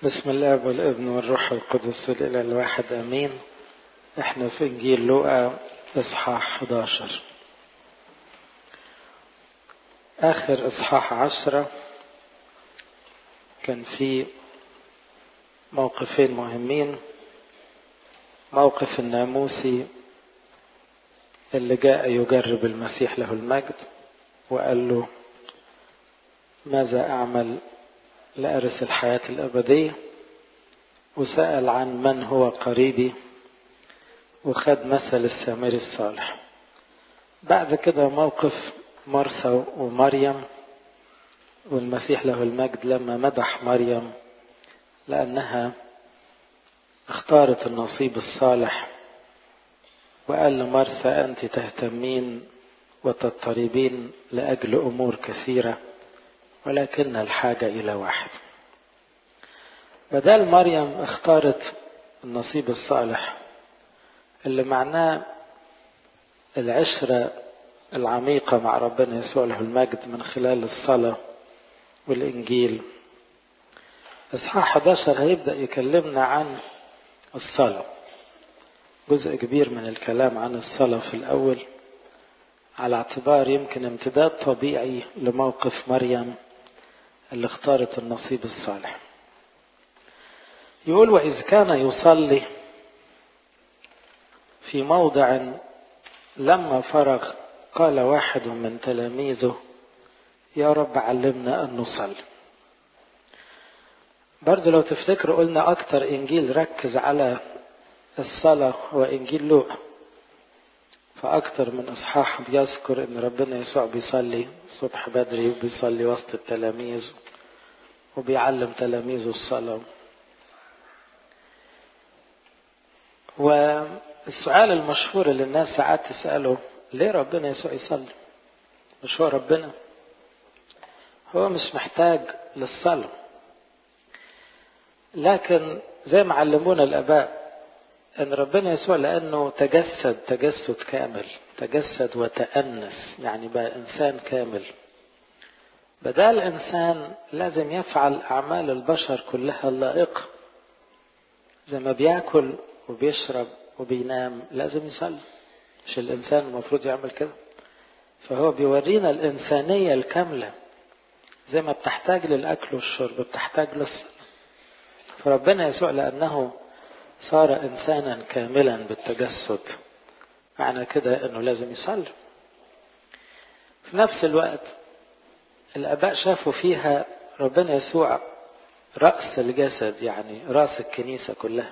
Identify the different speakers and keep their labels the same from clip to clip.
Speaker 1: بسم الله والابن والروح القدس الإله الواحد أمين احنا في إنجيل لوقا إصحاح 11 آخر إصحاح عشرة كان في موقفين مهمين موقف الناموسي اللي جاء يجرب المسيح له المجد وقال له ماذا أعمل لأرث الحياة الأبدية وسأل عن من هو قريبي وخد مثل السامري الصالح بعد كده موقف مرثا ومريم والمسيح له المجد لما مدح مريم لأنها اختارت النصيب الصالح وقال لمرثا أنت تهتمين وتضطربين لأجل أمور كثيرة ولكن الحاجة إلى واحد بدل مريم اختارت النصيب الصالح اللي معناه العشرة العميقة مع ربنا يسوع له المجد من خلال الصلاة والإنجيل إصحاح 11 هيبدأ يكلمنا عن الصلاة جزء كبير من الكلام عن الصلاة في الأول على اعتبار يمكن امتداد طبيعي لموقف مريم اللي اختارت النصيب الصالح يقول وإذ كان يصلي في موضع لما فرغ قال واحد من تلاميذه يا رب علمنا أن نصلي برضه لو تفتكروا قلنا أكتر إنجيل ركز على الصلاة هو إنجيل لوقا فأكتر من إصحاح بيذكر إن ربنا يسوع بيصلي الصبح بدري وبيصلي وسط التلاميذ وبيعلم تلاميذه الصلاة والسؤال المشهور اللي الناس ساعات تسأله ليه ربنا يسوع يصلي مش هو ربنا هو مش محتاج للصلاة لكن زي ما علمونا الآباء ان ربنا يسوع لانه تجسد تجسد كامل تجسد وتأنس يعني بقى انسان كامل بدال انسان لازم يفعل اعمال البشر كلها اللائقة زي ما بياكل وبيشرب وبينام لازم يصلي مش الانسان المفروض يعمل كده فهو بيورينا الانسانية الكاملة زي ما بتحتاج للاكل والشرب بتحتاج للصلاة فربنا يسوع لانه صار انسانا كاملا بالتجسد معنى كده انه لازم يصلي في نفس الوقت الاباء شافوا فيها ربنا يسوع راس الجسد يعني راس الكنيسه كلها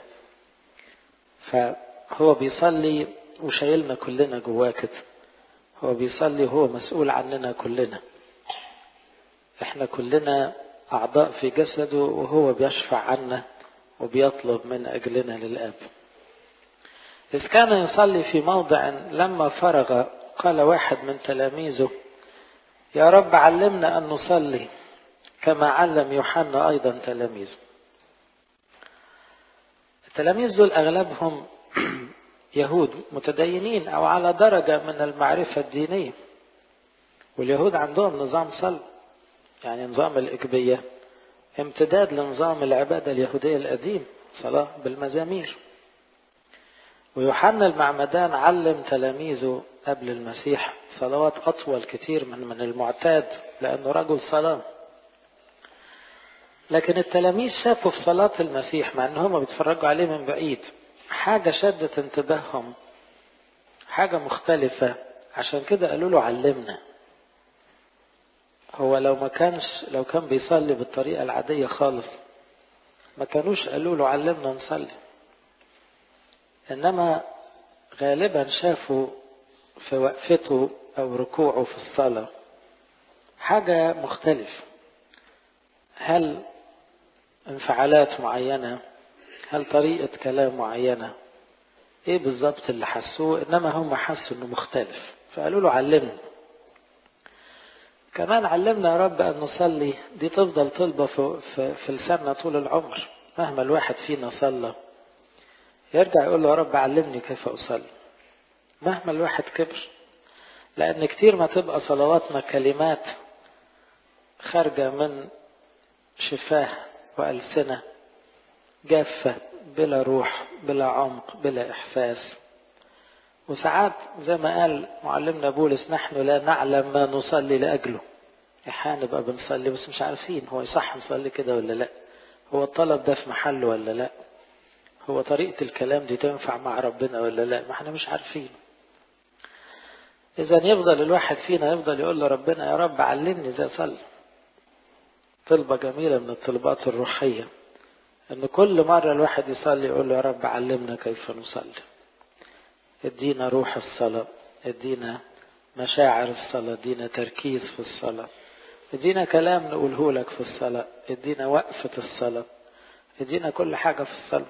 Speaker 1: فهو بيصلي وشايلنا كلنا جواه كده هو بيصلي وهو مسؤول عننا كلنا احنا كلنا اعضاء في جسده وهو بيشفع عنا وبيطلب من أجلنا للأب إذ كان يصلي في موضع لما فرغ قال واحد من تلاميذه يا رب علمنا أن نصلي كما علم يوحنا أيضا تلاميذه التلاميذ دول أغلبهم يهود متدينين أو على درجة من المعرفة الدينية واليهود عندهم نظام صلب يعني نظام الإكبية امتداد لنظام العبادة اليهودية القديم صلاة بالمزامير ويوحنا المعمدان علم تلاميذه قبل المسيح صلوات أطول كتير من من المعتاد لأنه رجل صلاة لكن التلاميذ شافوا في صلاة المسيح مع أن هم بيتفرجوا عليه من بعيد حاجة شدت انتباههم حاجة مختلفة عشان كده قالوا له علمنا هو لو ما كانش لو كان بيصلي بالطريقة العادية خالص ما كانوش قالوا له علمنا نصلي انما غالبا شافوا في وقفته او ركوعه في الصلاة حاجة مختلفة هل انفعالات معينة هل طريقة كلام معينة ايه بالظبط اللي حسوه انما هم حسوا انه مختلف فقالوا له علمنا كمان علمنا يا رب أن نصلي دي تفضل طلبة في, في, في لساننا طول العمر مهما الواحد فينا صلى يرجع يقول له يا رب علمني كيف أصلي مهما الواحد كبر لأن كتير ما تبقى صلواتنا كلمات خارجة من شفاه وألسنة جافة بلا روح بلا عمق بلا إحساس وساعات زي ما قال معلمنا بولس نحن لا نعلم ما نصلي لأجله احيانا نبقى بنصلي بس مش عارفين هو يصح نصلي كده ولا لا هو الطلب ده في محله ولا لا هو طريقة الكلام دي تنفع مع ربنا ولا لا ما احنا مش عارفين اذا يفضل الواحد فينا يفضل يقول لربنا يا رب علمني ازاي اصلي طلبة جميلة من الطلبات الروحية ان كل مرة الواحد يصلي يقول له يا رب علمنا كيف نصلي ادينا روح الصلاة ادينا مشاعر الصلاة ادينا تركيز في الصلاة ادينا كلام نقوله لك في الصلاة ادينا وقفة الصلاة ادينا كل حاجة في الصلاة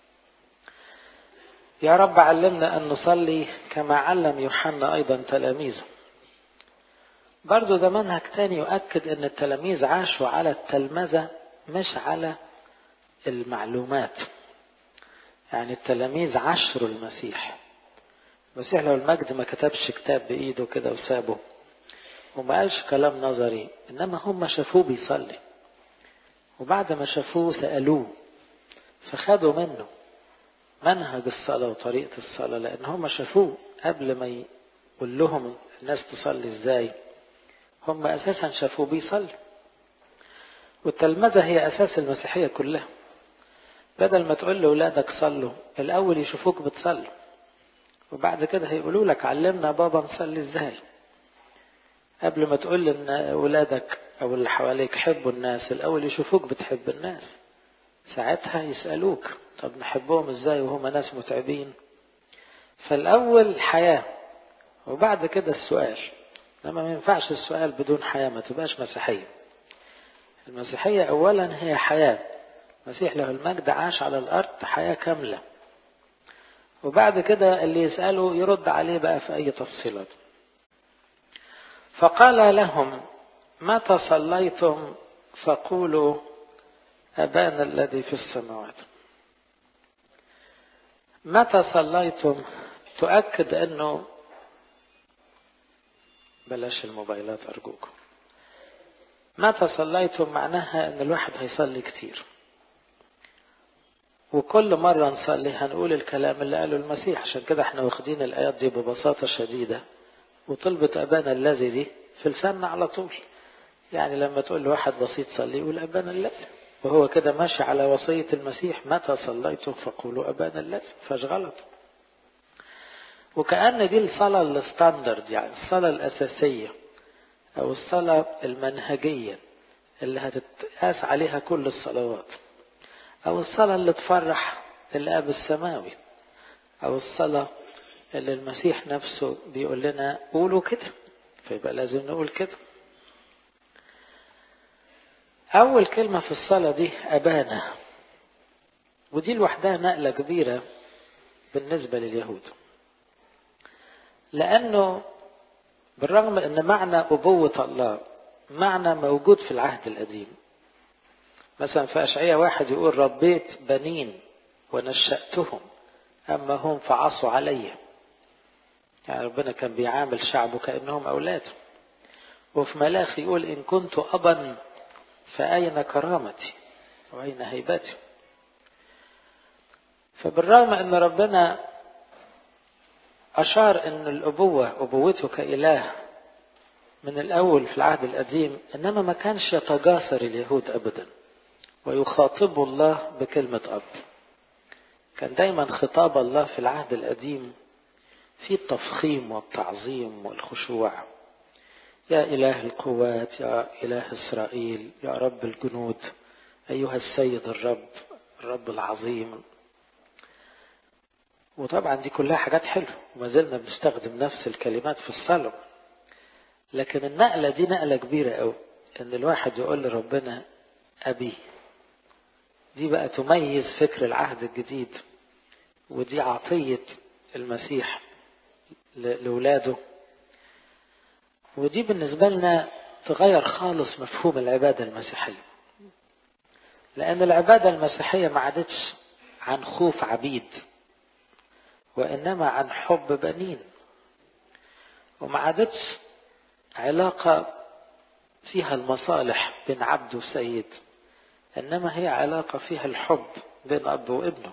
Speaker 1: يا رب علمنا أن نصلي كما علم يوحنا أيضا تلاميذه برضو ده منهج تاني يؤكد أن التلاميذ عاشوا على التلمذة مش على المعلومات يعني التلاميذ عشروا المسيح المسيح لو المجد ما كتبش كتاب بإيده كده وسابه وما قالش كلام نظري إنما هم شافوه بيصلي وبعد ما شافوه سألوه فخدوا منه منهج الصلاة وطريقة الصلاة لأن هم شافوه قبل ما يقول لهم الناس تصلي ازاي هم أساسا شافوه بيصلي والتلمذة هي أساس المسيحية كلها بدل ما تقول لأولادك صلوا الأول يشوفوك بتصلي وبعد كده هيقولوا لك علمنا بابا نصلي ازاي قبل ما تقول ان أولادك أو اللي حواليك حبوا الناس الأول يشوفوك بتحب الناس ساعتها يسألوك طب نحبهم ازاي وهم ناس متعبين فالأول حياة وبعد كده السؤال لما ما ينفعش السؤال بدون حياة ما تبقاش مسيحية المسيحية أولا هي حياة المسيح له المجد عاش على الأرض حياة كاملة وبعد كده اللي يسأله يرد عليه بقى في أي تفصيلات فقال لهم متى صليتم فقولوا أبانا الذي في السماوات متى صليتم تؤكد أنه بلاش الموبايلات أرجوكم متى صليتم معناها أن الواحد هيصلي كتير وكل مرة نصلي هنقول الكلام اللي قاله المسيح عشان كده احنا واخدين الآيات دي ببساطة شديدة وطلبة أبانا الذي دي في لساننا على طول يعني لما تقول لواحد بسيط صلي يقول أبانا الذي وهو كده ماشي على وصية المسيح متى صليتم فقولوا أبانا الذي فاش غلط وكأن دي الصلاة الستاندرد يعني الصلاة الأساسية أو الصلاة المنهجية اللي هتتقاس عليها كل الصلوات أو الصلاة اللي تفرح الآب السماوي أو الصلاة اللي المسيح نفسه بيقول لنا قولوا كده فيبقى لازم نقول كده أول كلمة في الصلاة دي أبانا ودي لوحدها نقلة كبيرة بالنسبة لليهود لأنه بالرغم أن معنى أبوة الله معنى موجود في العهد القديم مثلا في أشعية واحد يقول ربيت بنين ونشأتهم أما هم فعصوا علي يعني ربنا كان بيعامل شعبه كأنهم أولاده وفي ملاخي يقول إن كنت أبا فأين كرامتي وأين هيبتي فبالرغم أن ربنا أشار أن الأبوة أبوته كإله من الأول في العهد القديم إنما ما كانش يتجاسر اليهود أبدا ويخاطب الله بكلمة أب كان دايما خطاب الله في العهد القديم في التفخيم والتعظيم والخشوع يا إله القوات يا إله إسرائيل يا رب الجنود أيها السيد الرب الرب العظيم وطبعا دي كلها حاجات حلوة وما زلنا بنستخدم نفس الكلمات في الصلاة لكن النقلة دي نقلة كبيرة قوي ان الواحد يقول لربنا أبي دي بقى تميز فكر العهد الجديد ودي عطية المسيح لولاده ودي بالنسبة لنا تغير خالص مفهوم العبادة المسيحية لأن العبادة المسيحية ما عادتش عن خوف عبيد وإنما عن حب بنين وما عادتش علاقة فيها المصالح بين عبد وسيد إنما هي علاقة فيها الحب بين أب وابنه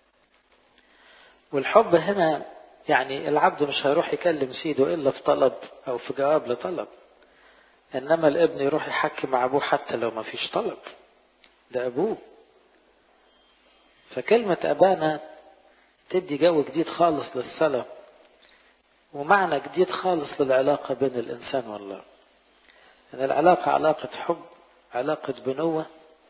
Speaker 1: والحب هنا يعني العبد مش هيروح يكلم سيده إلا في طلب أو في جواب لطلب إنما الابن يروح يحكي مع أبوه حتى لو ما فيش طلب ده أبوه فكلمة أبانا تدي جو جديد خالص للصلاة ومعنى جديد خالص للعلاقة بين الإنسان والله أن العلاقة علاقة حب علاقة بنوة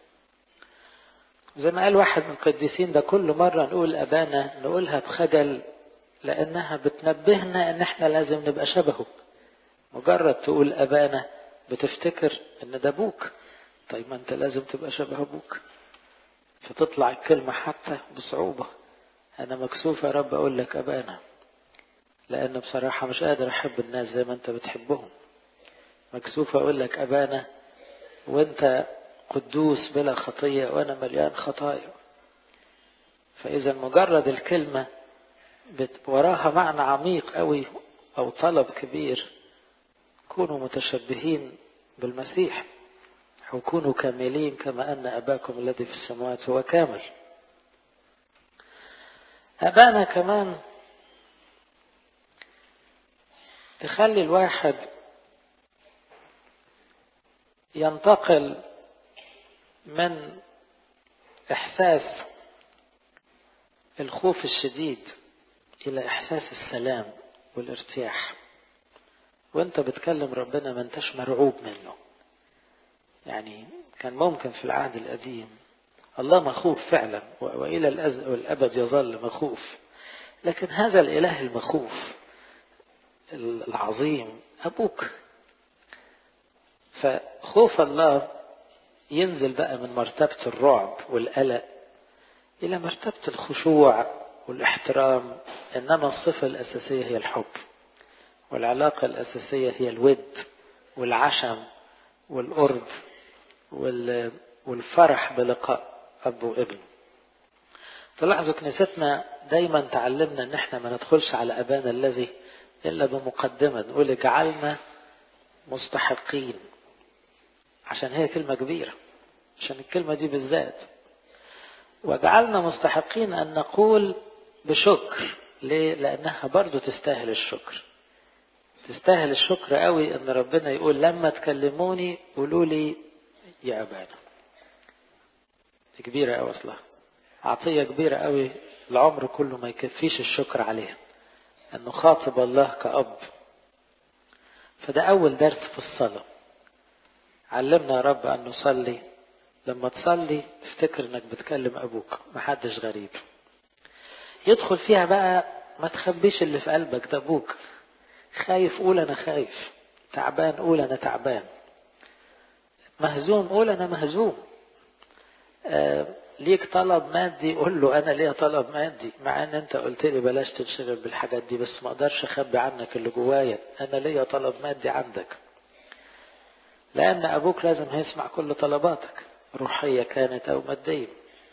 Speaker 1: زي ما قال واحد من القديسين ده كل مرة نقول أبانا نقولها بخجل لأنها بتنبهنا أن احنا لازم نبقى شبهه مجرد تقول أبانا بتفتكر أن ده أبوك طيب ما أنت لازم تبقى شبه أبوك فتطلع الكلمة حتى بصعوبة أنا مكسوف يا رب أقول لك أبانا لأن بصراحة مش قادر أحب الناس زي ما أنت بتحبهم مكسوف أقول لك أبانا وأنت قدوس بلا خطية وأنا مليان خطايا فإذا مجرد الكلمة وراها معنى عميق قوي أو طلب كبير كونوا متشبهين بالمسيح وكونوا كاملين كما أن أباكم الذي في السماوات هو كامل أبانا كمان تخلي الواحد ينتقل من إحساس الخوف الشديد إلى إحساس السلام والارتياح وانت بتكلم ربنا ما انتش مرعوب منه يعني كان ممكن في العهد القديم الله مخوف فعلا وإلى الأبد يظل مخوف لكن هذا الإله المخوف العظيم أبوك فخوف الله ينزل بقى من مرتبة الرعب والقلق إلى مرتبة الخشوع والاحترام إنما الصفة الأساسية هي الحب والعلاقة الأساسية هي الود والعشم والقرب والفرح بلقاء أب وابن تلاحظوا كنيستنا دايما تعلمنا ان احنا ما ندخلش على ابانا الذي الا بمقدمة نقول اجعلنا مستحقين عشان هي كلمة كبيرة عشان الكلمة دي بالذات وجعلنا مستحقين ان نقول بشكر ليه لانها برضو تستاهل الشكر تستاهل الشكر قوي ان ربنا يقول لما تكلموني قولوا لي يا ابانا دي كبيرة قوي اصلها عطية كبيرة قوي العمر كله ما يكفيش الشكر عليها انه خاطب الله كأب فده اول درس في الصلاة علمنا يا رب ان نصلي لما تصلي تفتكر انك بتكلم ابوك محدش غريب يدخل فيها بقى ما تخبيش اللي في قلبك ده ابوك خايف قول انا خايف تعبان قول انا تعبان مهزوم قول انا مهزوم آه ليك طلب مادي قول له انا ليا طلب مادي مع ان انت قلت لي بلاش تنشغل بالحاجات دي بس ما اقدرش اخبي عنك اللي جوايا انا ليا طلب مادي عندك لان ابوك لازم هيسمع كل طلباتك روحية كانت او مادية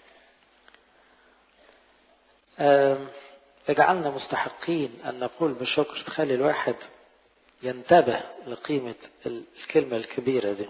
Speaker 1: اجعلنا مستحقين ان نقول بشكر تخلي الواحد ينتبه لقيمة الكلمة الكبيرة دي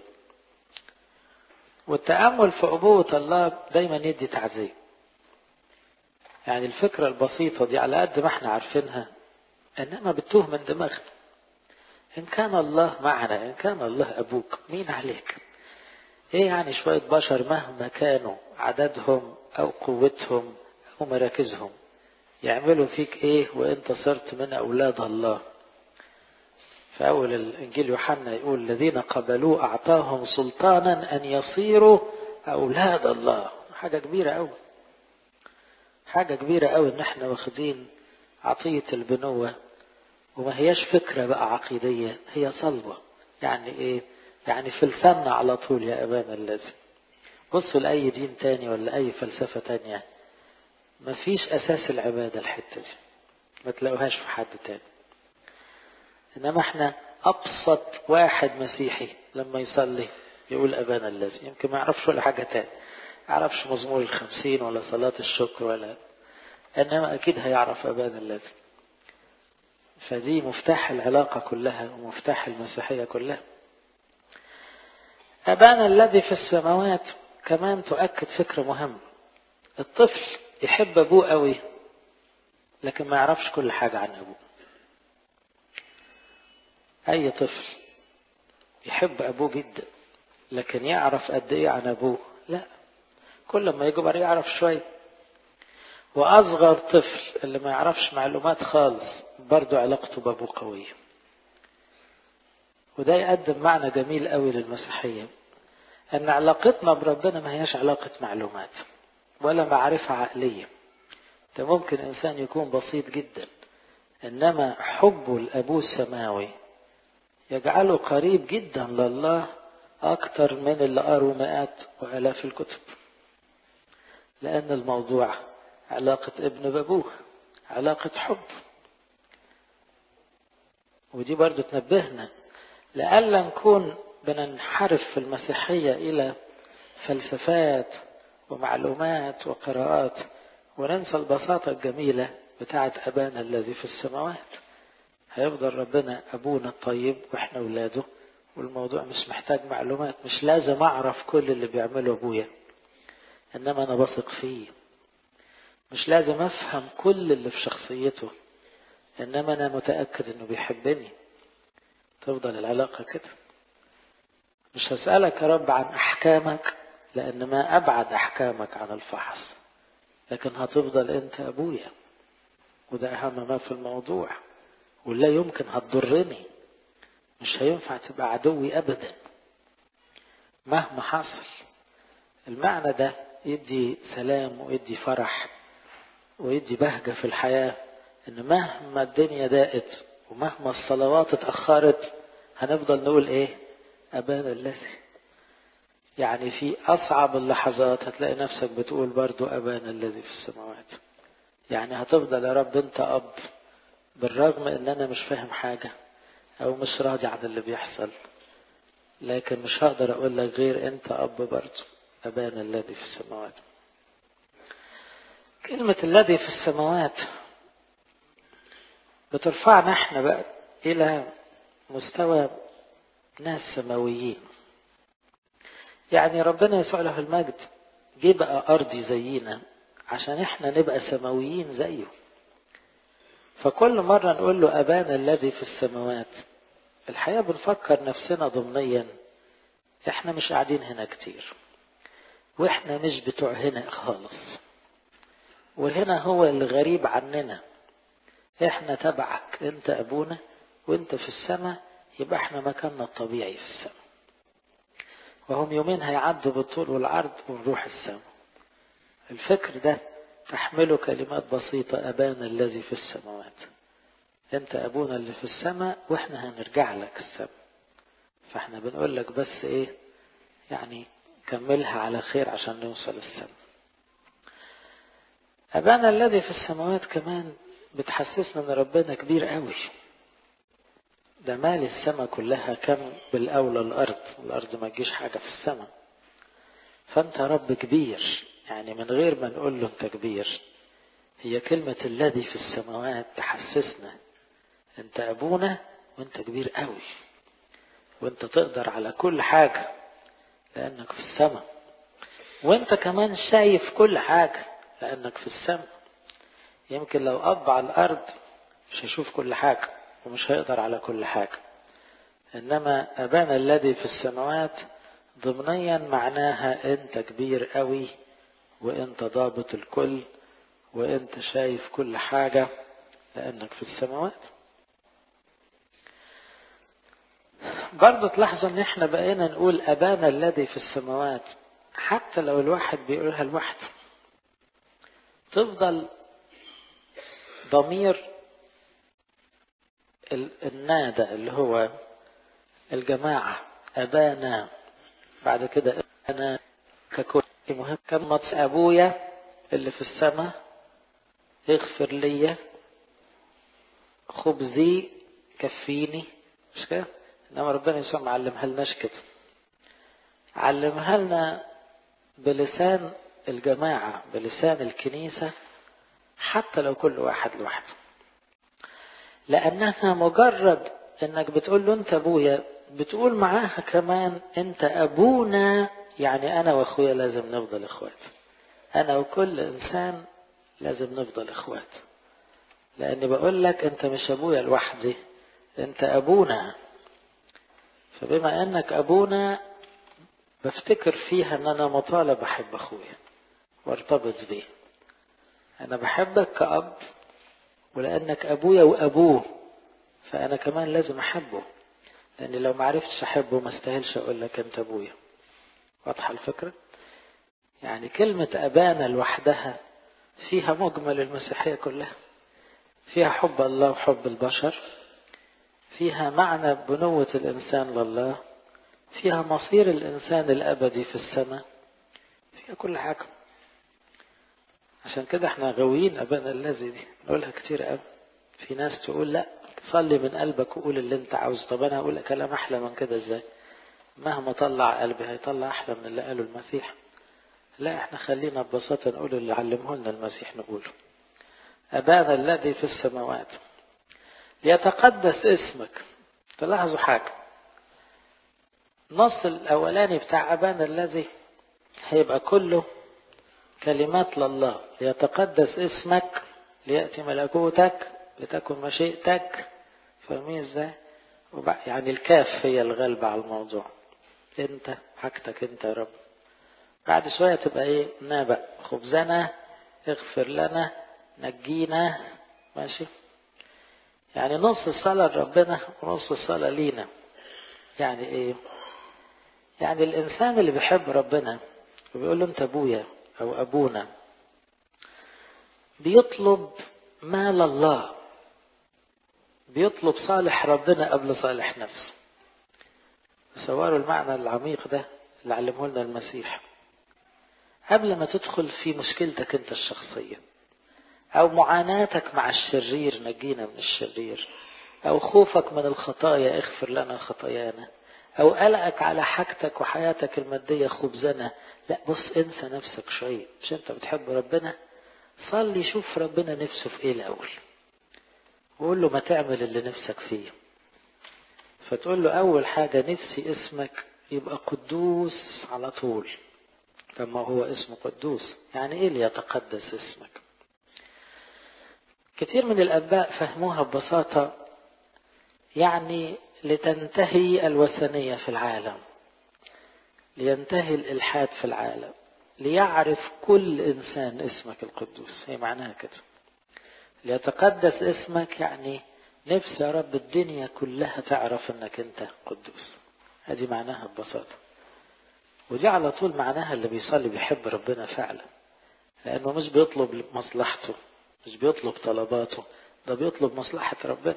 Speaker 1: والتأمل في أبوة الله دايما يدي تعزية يعني الفكرة البسيطة دي على قد ما احنا عارفينها انما بتوه من دماغنا ان كان الله معنا ان كان الله ابوك مين عليك ايه يعني شوية بشر مهما كانوا عددهم او قوتهم او مراكزهم يعملوا فيك ايه وانت صرت من اولاد الله في أول الإنجيل يوحنا يقول الذين قبلوه أعطاهم سلطانا أن يصيروا أولاد الله حاجة كبيرة أوي حاجة كبيرة أوي إن إحنا واخدين عطية البنوة وما هياش فكرة بقى عقيدية هي صلبة يعني إيه يعني في الفن على طول يا أبانا الذي بصوا لأي دين تاني ولا أي فلسفة تانية مفيش أساس العبادة الحتة دي ما تلاقوهاش في حد تاني إنما احنا أبسط واحد مسيحي لما يصلي يقول أبانا الذي يمكن ما يعرفش ولا حاجة تاني يعرفش مزمور الخمسين ولا صلاة الشكر ولا إنما أكيد هيعرف أبانا الذي فدي مفتاح العلاقة كلها ومفتاح المسيحية كلها أبانا الذي في السماوات كمان تؤكد فكرة مهمة الطفل يحب أبوه قوي لكن ما يعرفش كل حاجة عن أبوه أي طفل يحب أبوه جدا لكن يعرف قد إيه عن أبوه لا كل ما يكبر يعرف شوية وأصغر طفل اللي ما يعرفش معلومات خالص برضه علاقته بأبوه قوية وده يقدم معنى جميل قوي للمسيحية أن علاقتنا بربنا ما هياش علاقة معلومات ولا معرفة عقلية ده ممكن إنسان يكون بسيط جدا إنما حبه لأبوه السماوي يجعله قريب جدا لله أكتر من اللي قروا مئات وآلاف الكتب لأن الموضوع علاقة ابن بأبوه علاقة حب ودي برضو تنبهنا لألا نكون بننحرف في المسيحية إلى فلسفات ومعلومات وقراءات وننسى البساطة الجميلة بتاعة أبانا الذي في السماوات هيفضل ربنا أبونا الطيب وإحنا أولاده والموضوع مش محتاج معلومات مش لازم أعرف كل اللي بيعمله أبويا إنما أنا بثق فيه مش لازم أفهم كل اللي في شخصيته إنما أنا متأكد إنه بيحبني تفضل العلاقة كده مش هسألك يا رب عن أحكامك لأن ما أبعد أحكامك عن الفحص لكن هتفضل أنت أبويا وده أهم ما في الموضوع ولا يمكن هتضرني مش هينفع تبقى عدوي أبدا مهما حصل المعنى ده يدي سلام ويدي فرح ويدي بهجة في الحياة إن مهما الدنيا ضاقت ومهما الصلوات اتأخرت هنفضل نقول إيه أبانا الذي يعني في أصعب اللحظات هتلاقي نفسك بتقول برضو أبانا الذي في السماوات يعني هتفضل يا رب أنت أب بالرغم ان انا مش فاهم حاجة او مش راضي عن اللي بيحصل لكن مش هقدر اقول لك غير انت اب برضه ابانا الذي في السماوات كلمة الذي في السماوات بترفعنا احنا بقى الى مستوى ناس سماويين يعني ربنا يسوع له المجد جه بقى ارضي زينا عشان احنا نبقى سماويين زيه فكل مرة نقول له أبانا الذي في السماوات الحقيقة بنفكر نفسنا ضمنيا احنا مش قاعدين هنا كتير واحنا مش بتوع هنا خالص وهنا هو اللي غريب عننا احنا تبعك انت ابونا وانت في السماء يبقى احنا مكاننا الطبيعي في السماء وهم يومين هيعدوا بالطول والعرض ونروح السماء الفكر ده تحمله كلمات بسيطة أبانا الذي في السماوات أنت أبونا اللي في السماء وإحنا هنرجع لك السماء فإحنا بنقول لك بس إيه يعني كملها على خير عشان نوصل السماء أبانا الذي في السماوات كمان بتحسسنا أن ربنا كبير قوي ده مال السماء كلها كم بالأولى الأرض الأرض ما تجيش حاجة في السماء فأنت رب كبير يعني من غير ما نقول له انت كبير هي كلمة الذي في السماوات تحسسنا انت ابونا وانت كبير قوي وانت تقدر على كل حاجة لانك في السماء وانت كمان شايف كل حاجة لانك في السماء يمكن لو اب على الارض مش هيشوف كل حاجة ومش هيقدر على كل حاجة انما ابانا الذي في السماوات ضمنيا معناها انت كبير قوي وانت ضابط الكل وانت شايف كل حاجة لانك في السماوات برضه تلاحظوا ان احنا بقينا نقول ابانا الذي في السماوات حتى لو الواحد بيقولها لوحده تفضل ضمير النادى اللي هو الجماعة أبانا بعد كده أنا ككل مهم كم أبويا اللي في السماء اغفر لي خبزي كفيني مش كده انما ربنا يسوع ما علمها لناش كده علمها لنا بلسان الجماعة بلسان الكنيسة حتى لو كل واحد لوحده لأنها مجرد انك بتقول له انت ابويا بتقول معاها كمان انت ابونا يعني أنا وأخويا لازم نفضل إخوات أنا وكل إنسان لازم نفضل إخوات لأني بقول لك أنت مش أبويا لوحدي أنت أبونا فبما أنك أبونا بفتكر فيها أن أنا مطالب أحب أخويا وارتبط بيه أنا بحبك كأب ولأنك أبويا وأبوه فأنا كمان لازم أحبه لأن لو ما عرفتش أحبه ما استاهلش أقول لك أنت أبويا واضحة الفكرة؟ يعني كلمة أبانا لوحدها فيها مجمل المسيحية كلها فيها حب الله وحب البشر فيها معنى بنوة الإنسان لله فيها مصير الإنسان الأبدي في السماء فيها كل حاجة عشان كده احنا غاويين أبانا الذي دي نقولها كتير قوي في ناس تقول لا صلي من قلبك وقول اللي انت عاوز طب انا اقول كلام احلى من كده ازاي مهما طلع قلبي هيطلع احلى من اللي قاله المسيح لا احنا خلينا ببساطة نقول اللي علمه لنا المسيح نقوله أبانا الذي في السماوات ليتقدس اسمك تلاحظوا حاجة النص الأولاني بتاع أبانا الذي هيبقى كله كلمات لله ليتقدس اسمك ليأتي ملكوتك لتكن مشيئتك فاهمين ازاي؟ يعني الكاف هي الغالبة على الموضوع انت حاجتك انت يا رب بعد شوية تبقى ايه نابأ خبزنا اغفر لنا نجينا ماشي يعني نص الصلاة لربنا ونص الصلاة لينا يعني ايه يعني الانسان اللي بيحب ربنا وبيقول له انت ابويا او ابونا بيطلب مال الله بيطلب صالح ربنا قبل صالح نفسه تصوروا المعنى العميق ده اللي علمه لنا المسيح قبل ما تدخل في مشكلتك انت الشخصية او معاناتك مع الشرير نجينا من الشرير او خوفك من الخطايا اغفر لنا خطايانا او قلقك على حاجتك وحياتك المادية خبزنا لا بص انسى نفسك شوية مش انت بتحب ربنا صلي شوف ربنا نفسه في ايه الاول وقول له ما تعمل اللي نفسك فيه فتقول له اول حاجة نفسي اسمك يبقى قدوس على طول لما هو اسمه قدوس يعني ايه اللي يتقدس اسمك كثير من الاباء فهموها ببساطة يعني لتنتهي الوثنية في العالم لينتهي الالحاد في العالم ليعرف كل انسان اسمك القدوس هي معناها كده ليتقدس اسمك يعني نفسي يا رب الدنيا كلها تعرف انك انت قدوس هذه معناها ببساطة ودي على طول معناها اللي بيصلي بيحب ربنا فعلا لانه مش بيطلب مصلحته مش بيطلب طلباته ده بيطلب مصلحة ربنا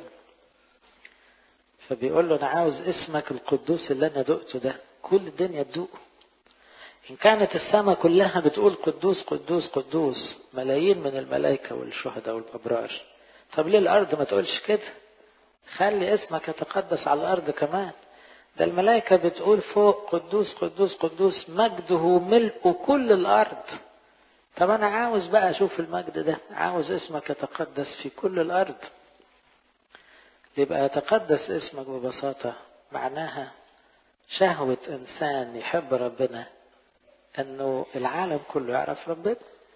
Speaker 1: فبيقول له انا عاوز اسمك القدوس اللي انا دقته ده كل الدنيا تدوقه إن كانت السماء كلها بتقول قدوس قدوس قدوس ملايين من الملائكة والشهداء والأبرار طب ليه الأرض ما تقولش كده خلي اسمك يتقدس على الأرض كمان ده الملائكة بتقول فوق قدوس قدوس قدوس مجده ملء كل الأرض طب أنا عاوز بقى أشوف المجد ده عاوز اسمك يتقدس في كل الأرض يبقى يتقدس اسمك ببساطة معناها شهوة إنسان يحب ربنا انه العالم كله يعرف ربنا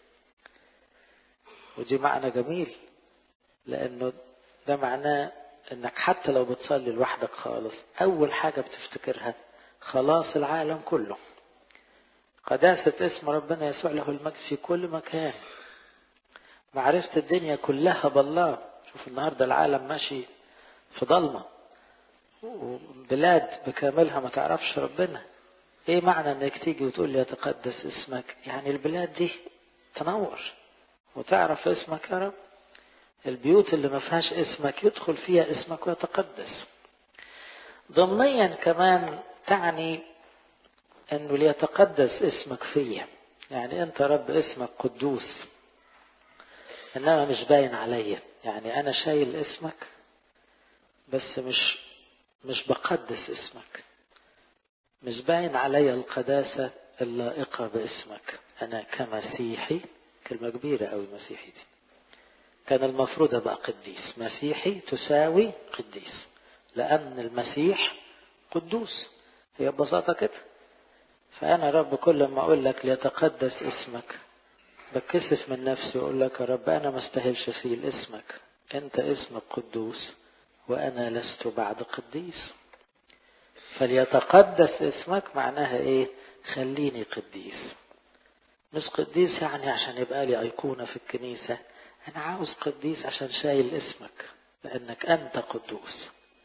Speaker 1: ودي معنى جميل لانه ده معناه انك حتى لو بتصلي لوحدك خالص اول حاجة بتفتكرها خلاص العالم كله قداسة اسم ربنا يسوع له المجد في كل مكان معرفة الدنيا كلها بالله شوف النهاردة العالم ماشي في ضلمة وبلاد بكاملها ما تعرفش ربنا ايه معنى انك تيجي وتقول لي يتقدس اسمك يعني البلاد دي تنور وتعرف اسمك يا رب البيوت اللي ما فيهاش اسمك يدخل فيها اسمك ويتقدس ضمنيا كمان تعني انه ليتقدس اسمك فيا يعني انت رب اسمك قدوس انما مش باين عليا يعني انا شايل اسمك بس مش مش بقدس اسمك مش باين علي القداسة اللائقة باسمك أنا كمسيحي كلمة كبيرة أوي مسيحي دي كان المفروض أبقى قديس مسيحي تساوي قديس لأن المسيح قدوس هي ببساطة كده فأنا رب كل ما أقول لك ليتقدس اسمك بتكسف من نفسي وأقول لك يا رب أنا ما استاهلش أسيل اسمك أنت اسمك قدوس وأنا لست بعد قديس فليتقدس اسمك معناها إيه خليني قديس مش قديس يعني عشان يبقى لي أيقونة في الكنيسة أنا عاوز قديس عشان شايل اسمك لأنك أنت قدوس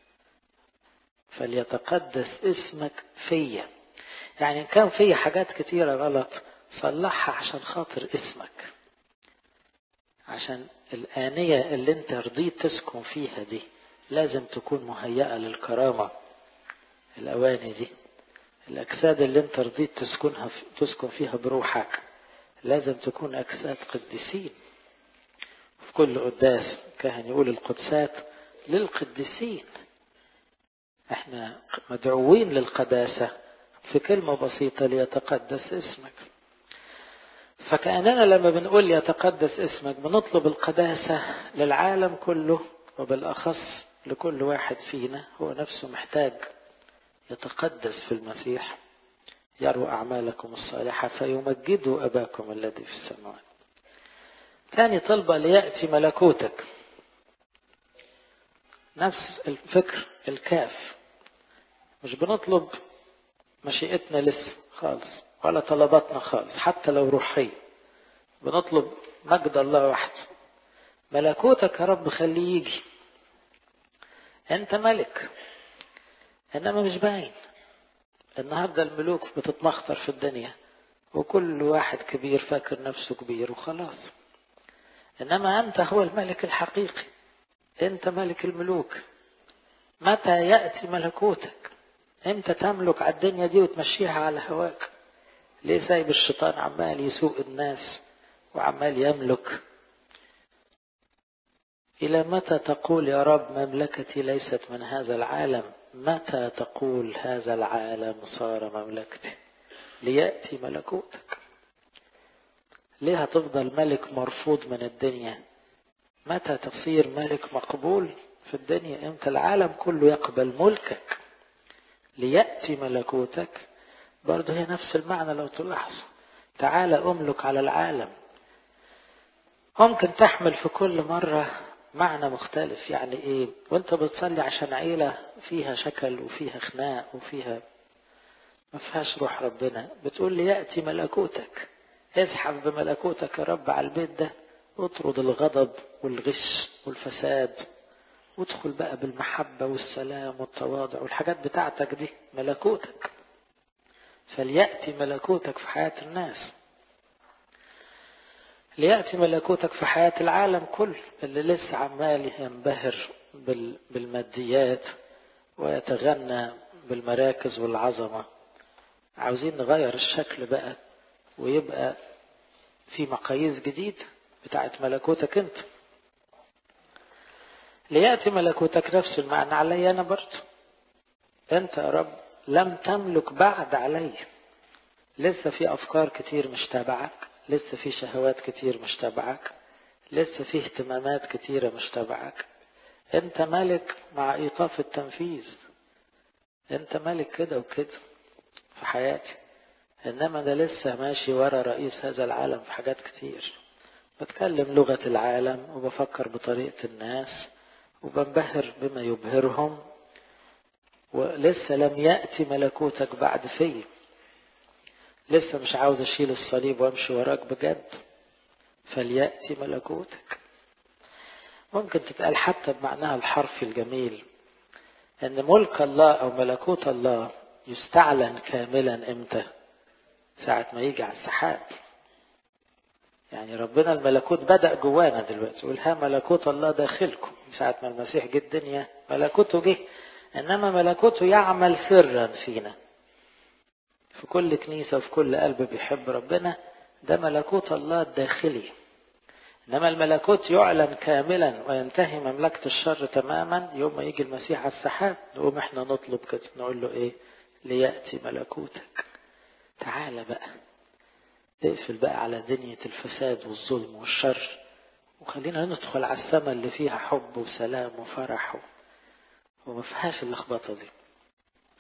Speaker 1: فليتقدس اسمك فيا يعني كان في حاجات كتيرة غلط صلحها عشان خاطر اسمك عشان الآنية اللي انت رضيت تسكن فيها دي لازم تكون مهيئة للكرامة الأواني دي الأجساد اللي انت رضيت تسكنها تسكن فيها بروحك لازم تكون أجساد قديسين في كل قداس كان يقول القدسات للقديسين احنا مدعوين للقداسة في كلمة بسيطة ليتقدس اسمك فكأننا لما بنقول يتقدس اسمك بنطلب القداسة للعالم كله وبالأخص لكل واحد فينا هو نفسه محتاج يتقدس في المسيح يروا أعمالكم الصالحة فيمجدوا أباكم الذي في السماوات ثاني طلبة ليأتي ملكوتك نفس الفكر الكاف مش بنطلب مشيئتنا لسه خالص ولا طلباتنا خالص حتى لو روحية بنطلب مجد الله وحده ملكوتك يا رب خليه يجي انت ملك انما مش باين النهاردة الملوك بتتمخطر في الدنيا وكل واحد كبير فاكر نفسه كبير وخلاص انما انت هو الملك الحقيقي انت ملك الملوك متى يأتي ملكوتك امتى تملك على الدنيا دي وتمشيها على هواك ليه سايب الشيطان عمال يسوق الناس وعمال يملك إلى متى تقول يا رب مملكتي ليست من هذا العالم متى تقول هذا العالم صار مملكتي ليأتي ملكوتك ليه هتفضل ملك مرفوض من الدنيا متى تصير ملك مقبول في الدنيا امتى العالم كله يقبل ملكك ليأتي ملكوتك برضه هي نفس المعنى لو تلاحظ تعالى أملك على العالم ممكن تحمل في كل مرة معنى مختلف يعني ايه وانت بتصلي عشان عيلة فيها شكل وفيها خناق وفيها ما فيهاش روح ربنا بتقول لي يأتي ملكوتك اسحب بملكوتك يا رب على البيت ده اطرد الغضب والغش والفساد وادخل بقى بالمحبة والسلام والتواضع والحاجات بتاعتك دي ملكوتك فليأتي ملكوتك في حياة الناس ليأتي ملكوتك في حياة العالم كله اللي لسه عمال ينبهر بالماديات ويتغنى بالمراكز والعظمة عاوزين نغير الشكل بقى ويبقى في مقاييس جديد بتاعت ملكوتك انت ليأتي ملكوتك نفس المعنى علي أنا برضه أنت يا رب لم تملك بعد علي لسه في أفكار كتير مش تابعك لسه في شهوات كتير مش تابعك لسه في اهتمامات كتيرة مش تابعك أنت ملك مع إيقاف التنفيذ أنت ملك كده وكده في حياتي إنما أنا لسه ماشي ورا رئيس هذا العالم في حاجات كتير بتكلم لغة العالم وبفكر بطريقة الناس وبنبهر بما يبهرهم ولسه لم يأتي ملكوتك بعد في لسه مش عاوز اشيل الصليب وامشي وراك بجد فليأتي ملكوتك ممكن تتقال حتى بمعناها الحرفي الجميل ان ملك الله او ملكوت الله يستعلن كاملا امتى ساعة ما يجي على السحاب يعني ربنا الملكوت بدأ جوانا دلوقتي يقول ها ملكوت الله داخلكم ساعة ما المسيح جه الدنيا ملكوته جه إنما ملكوته يعمل سرا فينا في كل كنيسة وفي كل قلب بيحب ربنا ده ملكوت الله الداخلي إنما الملكوت يعلن كاملا وينتهي مملكة الشر تماما يوم ما يجي المسيح على السحاب نقوم احنا نطلب كده نقول له ايه ليأتي ملكوتك تعالى بقى اقفل بقى على دنيا الفساد والظلم والشر وخلينا ندخل على السماء اللي فيها حب وسلام وفرح وما فيهاش اللخبطة دي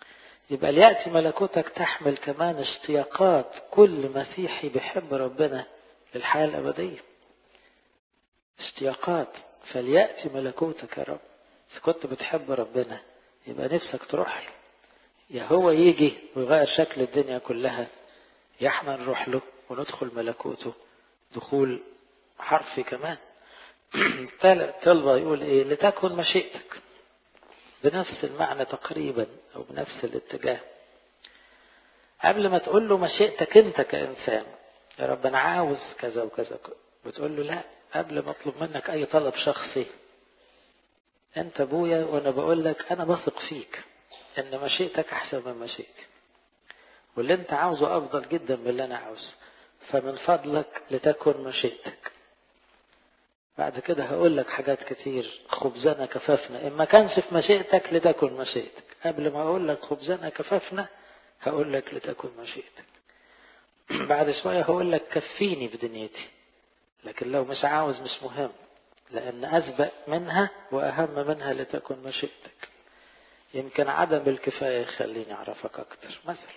Speaker 1: يبقى ليأتي ملكوتك تحمل كمان اشتياقات كل مسيحي بيحب ربنا للحياة الأبدية اشتياقات فليأتي ملكوتك يا رب إذا كنت بتحب ربنا يبقى نفسك تروح له يا هو يجي ويغير شكل الدنيا كلها يا احنا نروح له وندخل ملكوته دخول حرفي كمان طلبة يقول ايه لتكن مشيئتك بنفس المعنى تقريبا او بنفس الاتجاه قبل ما تقول له مشيئتك انت كانسان يا رب انا عاوز كذا وكذا بتقول له لا قبل ما اطلب منك اي طلب شخصي انت ابويا وانا بقول لك انا بثق فيك ان مشيئتك احسن من مشيئتي واللي انت عاوزه افضل جدا من اللي انا عاوزه فمن فضلك لتكن مشيئتك بعد كده هقول لك حاجات كتير خبزنا كفافنا إن ما كانش في مشيئتك لتكن مشيئتك قبل ما أقول لك خبزنا كفافنا هقول لك لتكن مشيئتك بعد شوية هقول لك كفيني في دنيتي لكن لو مش عاوز مش مهم لأن أسبق منها وأهم منها لتكن مشيئتك يمكن عدم الكفاية يخليني أعرفك أكتر مثلا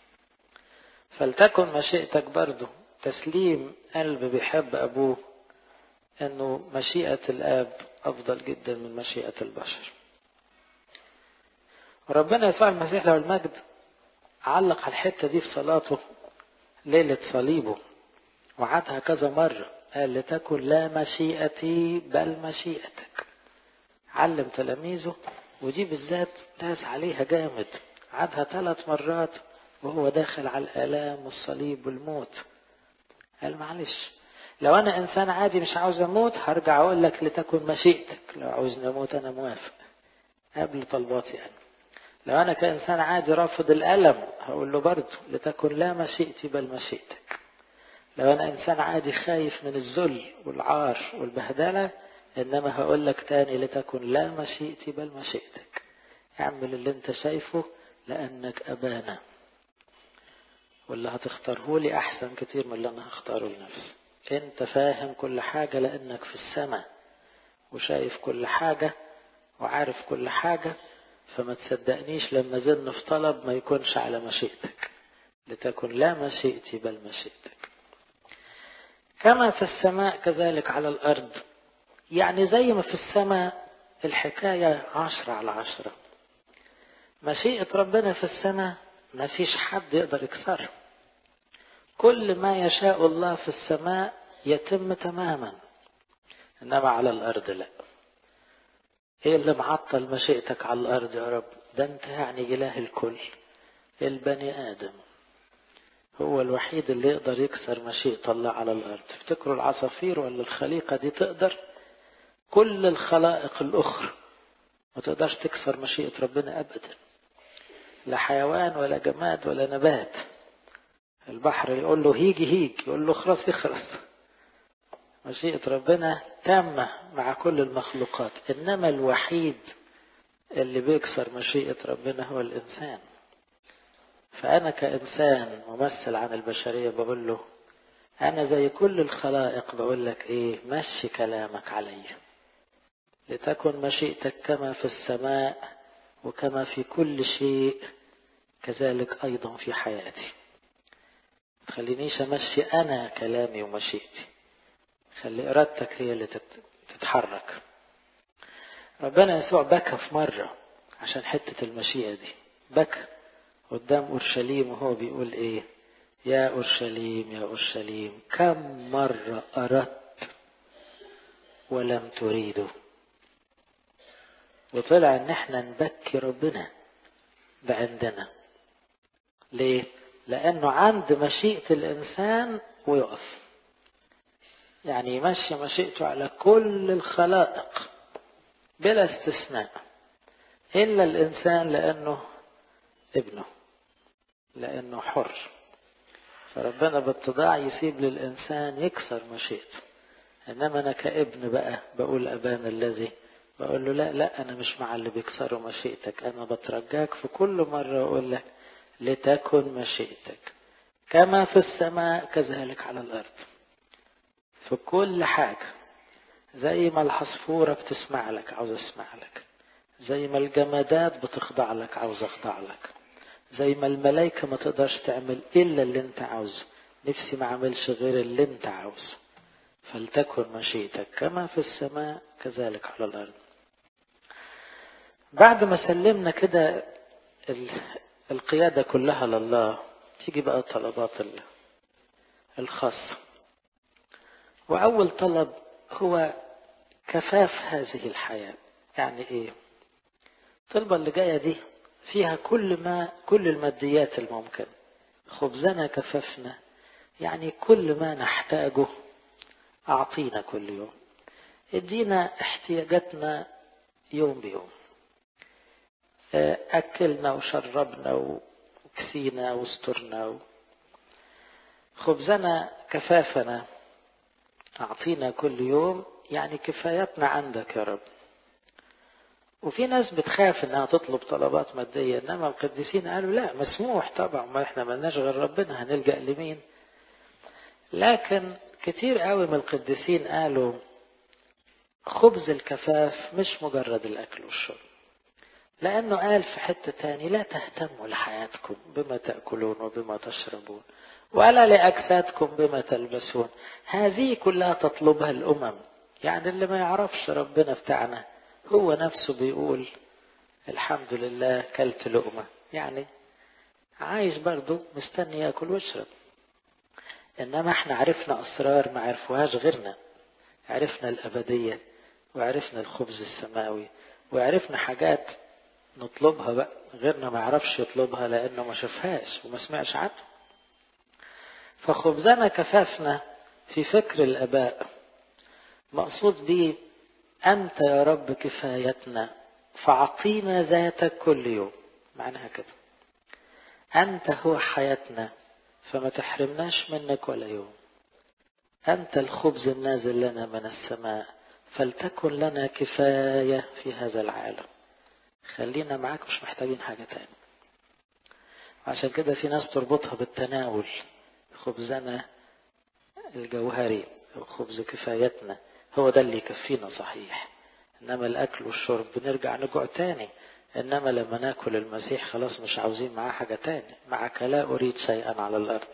Speaker 1: فلتكن مشيئتك برضو تسليم قلب بيحب أبوه أنه مشيئة الآب أفضل جدا من مشيئة البشر وربنا يسوع المسيح له المجد علق على الحتة دي في صلاته ليلة صليبه وعادها كذا مرة قال لتكن لا مشيئتي بل مشيئتك علم تلاميذه ودي بالذات داس عليها جامد عادها ثلاث مرات وهو داخل على الآلام والصليب والموت قال معلش لو أنا إنسان عادي مش عاوز أموت هرجع أقول لك لتكن مشيئتك لو عاوزني أموت أنا موافق قبل طلباتي أنا لو أنا كإنسان عادي رافض الألم هقول له برضه لتكن لا مشيئتي بل مشيئتك لو أنا إنسان عادي خايف من الذل والعار والبهدلة إنما هقول لك تاني لتكن لا مشيئتي بل مشيئتك اعمل اللي انت شايفه لأنك أبانا واللي هتختاره لي أحسن كتير من اللي أنا هختاره لنفسي انت فاهم كل حاجة لأنك في السماء وشايف كل حاجة وعارف كل حاجة فما تصدقنيش لما زن في طلب ما يكونش على مشيئتك لتكن لا مشيئتي بل مشيئتك كما في السماء كذلك على الأرض يعني زي ما في السماء الحكاية عشرة على عشرة مشيئة ربنا في السماء ما فيش حد يقدر يكسرها كل ما يشاء الله في السماء يتم تماما انما على الارض لا ايه اللي معطل مشيئتك على الارض يا رب ده انت يعني اله الكل البني ادم هو الوحيد اللي يقدر يكسر مشيئة الله على الارض تفتكروا العصافير ولا الخليقة دي تقدر كل الخلائق الاخرى ما تقدرش تكسر مشيئة ربنا ابدا لا حيوان ولا جماد ولا نبات البحر يقول له هيجي هيج يقول له خلاص يخلص مشيئة ربنا تامة مع كل المخلوقات إنما الوحيد اللي بيكسر مشيئة ربنا هو الإنسان فأنا كإنسان ممثل عن البشرية بقول له أنا زي كل الخلائق بقول لك إيه مشي كلامك عليا لتكن مشيئتك كما في السماء وكما في كل شيء كذلك أيضا في حياتي تخلينيش امشي انا كلامي ومشيئتي خلي ارادتك هي اللي تتحرك ربنا يسوع بكى في مرة عشان حتة المشيئة دي بكى قدام أورشليم وهو بيقول إيه يا أورشليم يا أورشليم كم مرة أردت ولم تريده وطلع إن إحنا نبكي ربنا بعندنا ليه؟ لأنه عند مشيئة الإنسان ويقف يعني يمشي مشيئته على كل الخلائق بلا استثناء إلا الإنسان لأنه ابنه لأنه حر فربنا باتضاع يسيب للإنسان يكسر مشيئته إنما أنا كابن بقى بقول أبانا الذي بقول له لا لا أنا مش مع اللي بيكسروا مشيئتك أنا بترجاك في كل مرة أقول لك لتكن مشيئتك كما في السماء كذلك على الأرض في كل حاجة زي ما العصفورة بتسمع لك عاوز اسمع لك زي ما الجمادات بتخضع لك عاوز اخضع لك زي ما الملائكة ما تقدرش تعمل إلا اللي أنت عاوزه نفسي ما عملش غير اللي أنت عاوزه فلتكن مشيئتك كما في السماء كذلك على الأرض بعد ما سلمنا كده القيادة كلها لله تيجي بقى طلبات الخاصة وأول طلب هو كفاف هذه الحياة يعني إيه الطلبة اللي جاية دي فيها كل ما كل الماديات الممكن خبزنا كففنا يعني كل ما نحتاجه أعطينا كل يوم ادينا احتياجاتنا يوم بيوم أكلنا وشربنا وكسينا واسترنا خبزنا كفافنا أعطينا كل يوم يعني كفايتنا عندك يا رب وفي ناس بتخاف انها تطلب طلبات مادية انما القديسين قالوا لا مسموح طبعا ما احنا ملناش غير ربنا هنلجأ لمين لكن كتير قوي من القديسين قالوا خبز الكفاف مش مجرد الاكل والشرب لانه قال في حتة تاني لا تهتموا لحياتكم بما تأكلون وبما تشربون ولا لأجسادكم بما تلبسون هذه كلها تطلبها الأمم يعني اللي ما يعرفش ربنا بتاعنا هو نفسه بيقول الحمد لله كلت لقمة يعني عايش برضه مستني ياكل ويشرب انما احنا عرفنا اسرار ما عرفوهاش غيرنا عرفنا الابدية وعرفنا الخبز السماوي وعرفنا حاجات نطلبها بقى غيرنا ما يعرفش يطلبها لانه ما شافهاش وما سمعش عنها فخبزنا كفافنا في فكر الاباء مقصود به أنت يا رب كفايتنا فأعطينا ذاتك كل يوم معناها كده أنت هو حياتنا فما تحرمناش منك ولا يوم أنت الخبز النازل لنا من السماء فلتكن لنا كفاية في هذا العالم خلينا معاك مش محتاجين حاجة تاني عشان كده في ناس تربطها بالتناول خبزنا الجوهري خبز كفايتنا هو ده اللي يكفينا صحيح انما الاكل والشرب بنرجع نجوع تاني انما لما ناكل المسيح خلاص مش عاوزين معاه حاجة تاني معك لا اريد شيئا على الارض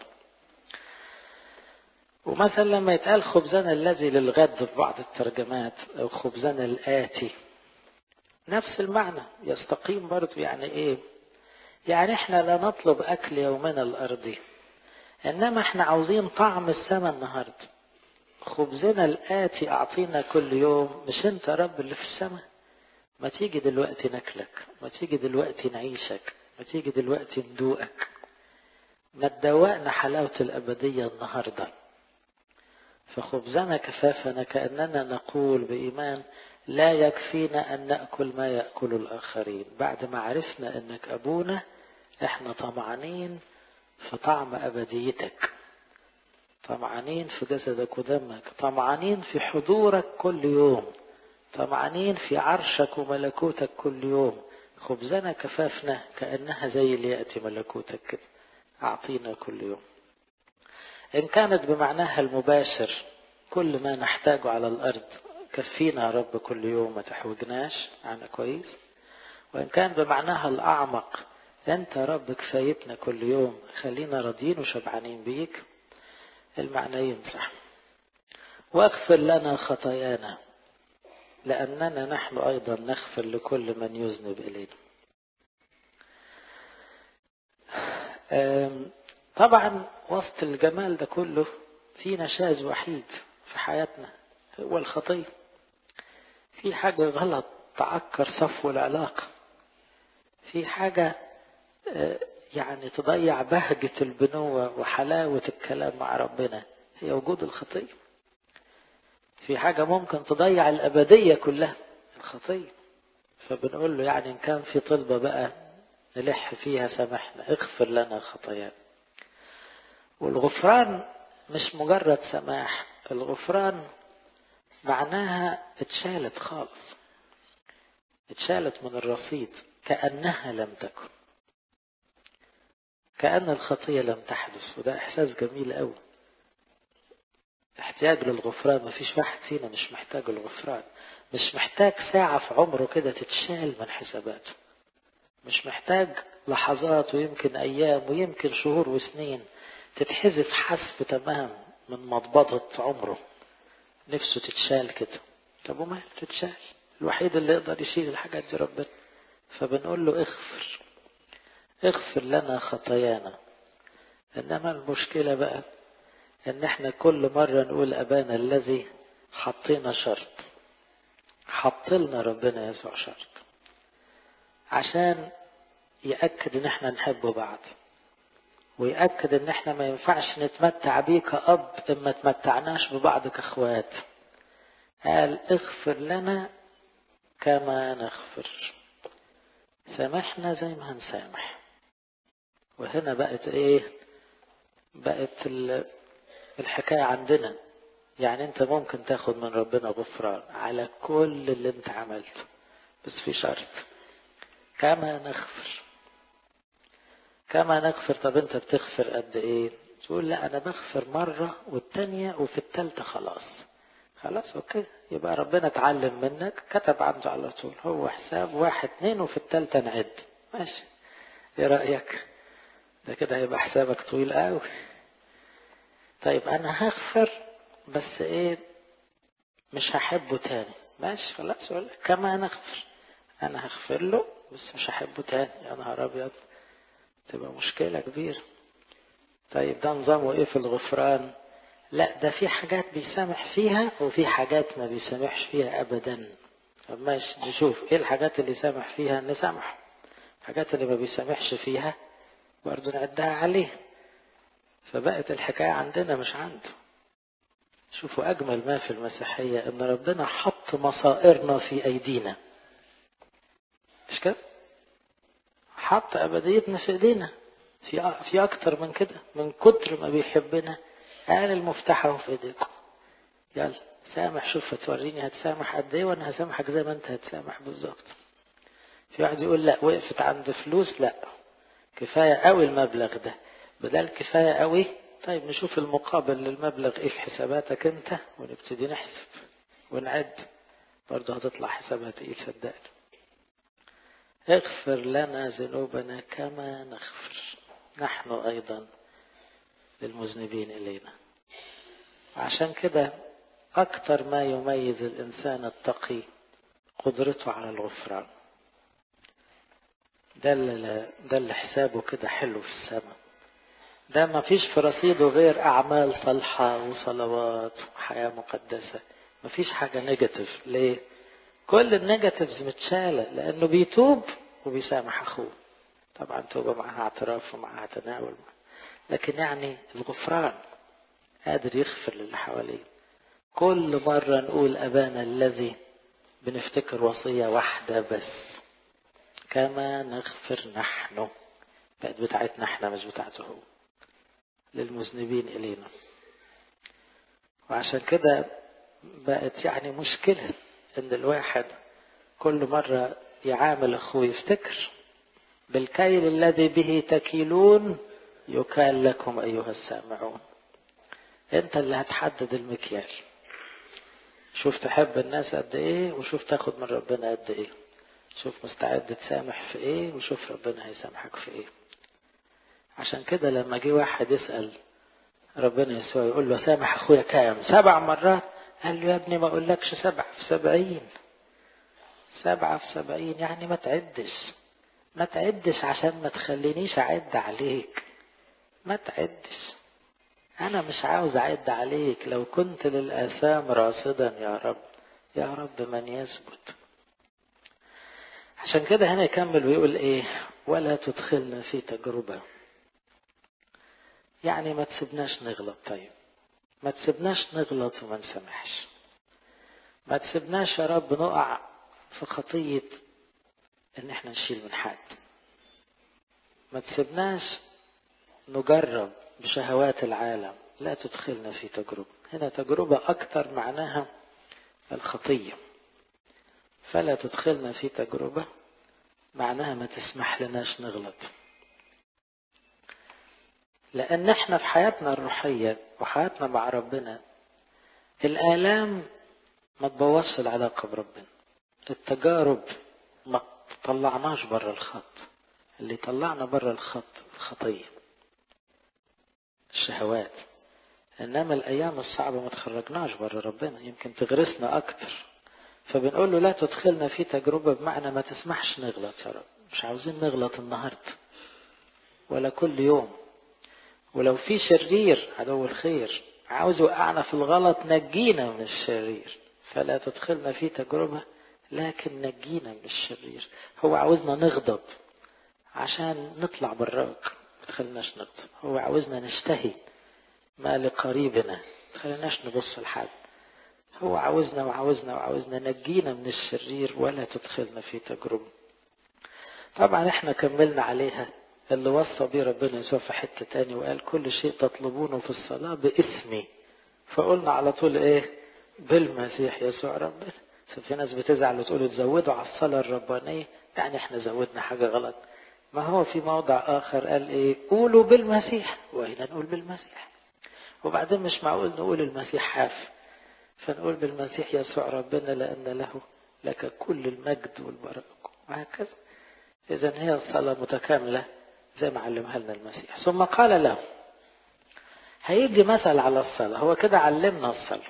Speaker 1: ومثلا لما يتقال خبزنا الذي للغد في بعض الترجمات او خبزنا الاتي نفس المعنى يستقيم برضه يعني ايه يعني احنا لا نطلب اكل يومنا الارضي انما احنا عاوزين طعم السماء النهارده خبزنا الآتي أعطينا كل يوم مش أنت رب اللي في السماء ما تيجي دلوقتي ناكلك ما تيجي دلوقتي نعيشك ما تيجي دلوقتي ندوقك ما تدوقنا حلاوة الأبدية النهاردة فخبزنا كفافنا كأننا نقول بإيمان لا يكفينا أن نأكل ما يأكل الآخرين بعد ما عرفنا أنك أبونا احنا طمعانين في طعم أبديتك طمعانين في جسدك ودمك طمعانين في حضورك كل يوم طمعانين في عرشك وملكوتك كل يوم خبزنا كفافنا كأنها زي اللي يأتي ملكوتك كده أعطينا كل يوم إن كانت بمعناها المباشر كل ما نحتاجه على الأرض كفينا يا رب كل يوم ما تحوجناش عنا كويس وإن كان بمعناها الأعمق أنت يا رب كفايتنا كل يوم خلينا راضيين وشبعانين بيك المعنيين صح واغفر لنا خطايانا لأننا نحن أيضا نغفر لكل من يذنب إلينا طبعا وسط الجمال ده كله في نشاز وحيد في حياتنا هو الخطية في حاجة غلط تعكر صفو العلاقة في حاجة يعني تضيع بهجة البنوة وحلاوة الكلام مع ربنا هي وجود الخطية في حاجة ممكن تضيع الأبدية كلها الخطية فبنقول له يعني إن كان في طلبة بقى نلح فيها سامحنا اغفر لنا خطايانا والغفران مش مجرد سماح الغفران معناها اتشالت خالص اتشالت من الرصيد كأنها لم تكن كأن الخطية لم تحدث وده إحساس جميل قوي احتياج للغفران مفيش واحد فينا مش محتاج الغفران مش محتاج ساعة في عمره كده تتشال من حساباته مش محتاج لحظات ويمكن أيام ويمكن شهور وسنين تتحذف حذف تمام من مضبضة عمره نفسه تتشال كده طب وما تتشال الوحيد اللي يقدر يشيل الحاجات دي ربنا فبنقول له اغفر اغفر لنا خطايانا انما المشكلة بقى ان احنا كل مرة نقول ابانا الذي حطينا شرط حط لنا ربنا يسوع شرط عشان يأكد ان احنا نحب بعض ويأكد ان احنا ما ينفعش نتمتع بيه كأب ان ما تمتعناش ببعض كاخوات قال اغفر لنا كما نغفر سامحنا زي ما هنسامح وهنا بقت ايه بقت الحكاية عندنا يعني انت ممكن تاخد من ربنا غفران على كل اللي انت عملته بس في شرط كما نغفر كما نغفر طب انت بتغفر قد ايه تقول لا انا بغفر مرة والتانية وفي التالتة خلاص خلاص اوكي يبقى ربنا اتعلم منك كتب عنده على طول هو حساب واحد اتنين وفي التالتة نعد ماشي ايه رأيك ده كده هيبقى حسابك طويل قوي طيب انا هغفر بس ايه مش هحبه تاني ماشي خلاص ولا كما نغفر انا هغفر له بس مش هحبه تاني يا نهار ابيض تبقى مشكلة كبيرة طيب ده نظامه ايه في الغفران لا ده في حاجات بيسامح فيها وفي حاجات ما بيسامحش فيها ابدا طب ماشي نشوف ايه الحاجات اللي يسامح فيها نسامح الحاجات اللي ما بيسامحش فيها برضه نعدها عليه فبقت الحكاية عندنا مش عنده شوفوا أجمل ما في المسيحية إن ربنا حط مصائرنا في أيدينا مش كده؟ حط أبديتنا في إيدينا في في أكتر من كده من كتر ما بيحبنا قال المفتاح أهو في إيديكم يلا سامح شوف هتوريني هتسامح قد إيه وأنا هسامحك زي ما أنت هتسامح بالظبط في واحد يقول لا وقفت عند فلوس لا كفاية قوي المبلغ ده بدل كفاية قوي طيب نشوف المقابل للمبلغ ايه في حساباتك انت ونبتدي نحسب ونعد برضه هتطلع حسابها تقيل صدقني اغفر لنا ذنوبنا كما نغفر نحن ايضا للمذنبين الينا عشان كده اكتر ما يميز الانسان التقي قدرته على الغفران ده اللي ده اللي حسابه كده حلو في السماء ده ما فيش في رصيده غير أعمال صالحة وصلوات وحياة مقدسة ما فيش حاجة نيجاتيف ليه؟ كل النيجاتيفز متشالة لأنه بيتوب وبيسامح أخوه طبعا توبة معها اعتراف ومعها تناول لكن يعني الغفران قادر يغفر للي حواليه كل مرة نقول أبانا الذي بنفتكر وصية واحدة بس كما نغفر نحن بقت بتاعتنا احنا مش بتاعته هو للمذنبين إلينا وعشان كده بقت يعني مشكلة إن الواحد كل مرة يعامل أخوه يفتكر بالكيل الذي به تكيلون يكال لكم أيها السامعون أنت اللي هتحدد المكيال شوف تحب الناس قد إيه وشوف تاخد من ربنا قد إيه شوف مستعد تسامح في إيه وشوف ربنا هيسامحك في إيه عشان كده لما جه واحد يسأل ربنا يسوع يقول له سامح اخويا كام سبع مرات قال له يا ابني ما اقولكش سبع في سبعين سبعة في سبعين يعني ما تعدش ما تعدش عشان ما تخلينيش اعد عليك ما تعدش انا مش عاوز اعد عليك لو كنت للآثام راصدا يا رب يا رب من يثبت عشان كده هنا يكمل ويقول ايه ولا تدخلنا في تجربه يعني ما تسيبناش نغلط طيب ما تسيبناش نغلط وما نسامحش ما تسيبناش يا رب نقع في خطية ان احنا نشيل من حد ما تسيبناش نجرب بشهوات العالم لا تدخلنا في تجربة هنا تجربة أكثر معناها الخطية فلا تدخلنا في تجربة معناها ما تسمح لناش نغلط لأن احنا في حياتنا الروحية وحياتنا مع ربنا الآلام ما تبوظش العلاقة بربنا التجارب ما تطلعناش بره الخط اللي يطلعنا بره الخط الخطية الشهوات انما الايام الصعبة ما تخرجناش بره ربنا يمكن تغرسنا اكتر فبنقول له لا تدخلنا في تجربة بمعنى ما تسمحش نغلط يا رب مش عاوزين نغلط النهاردة ولا كل يوم ولو في شرير عدو الخير عاوز يوقعنا في الغلط نجينا من الشرير فلا تدخلنا في تجربة لكن نجينا من الشرير هو عاوزنا نغضب عشان نطلع براك ما تخليناش نغضب هو عاوزنا نشتهي ما لقريبنا ما تخليناش نبص لحد هو عاوزنا وعاوزنا وعاوزنا نجينا من الشرير ولا تدخلنا في تجربة طبعا احنا كملنا عليها اللي وصى بيه ربنا يسوع في حتة تاني وقال كل شيء تطلبونه في الصلاة باسمي فقلنا على طول ايه بالمسيح يسوع ربنا في ناس بتزعل وتقول تزودوا على الصلاة الربانية يعني احنا زودنا حاجة غلط ما هو في موضع آخر قال ايه قولوا بالمسيح وهنا نقول بالمسيح وبعدين مش معقول نقول المسيح حاف فنقول بالمسيح يسوع ربنا لأن له لك كل المجد والبركة وهكذا إذا هي الصلاة متكاملة زي ما علمها لنا المسيح ثم قال له هيجي مثل على الصلاة هو كده علمنا الصلاة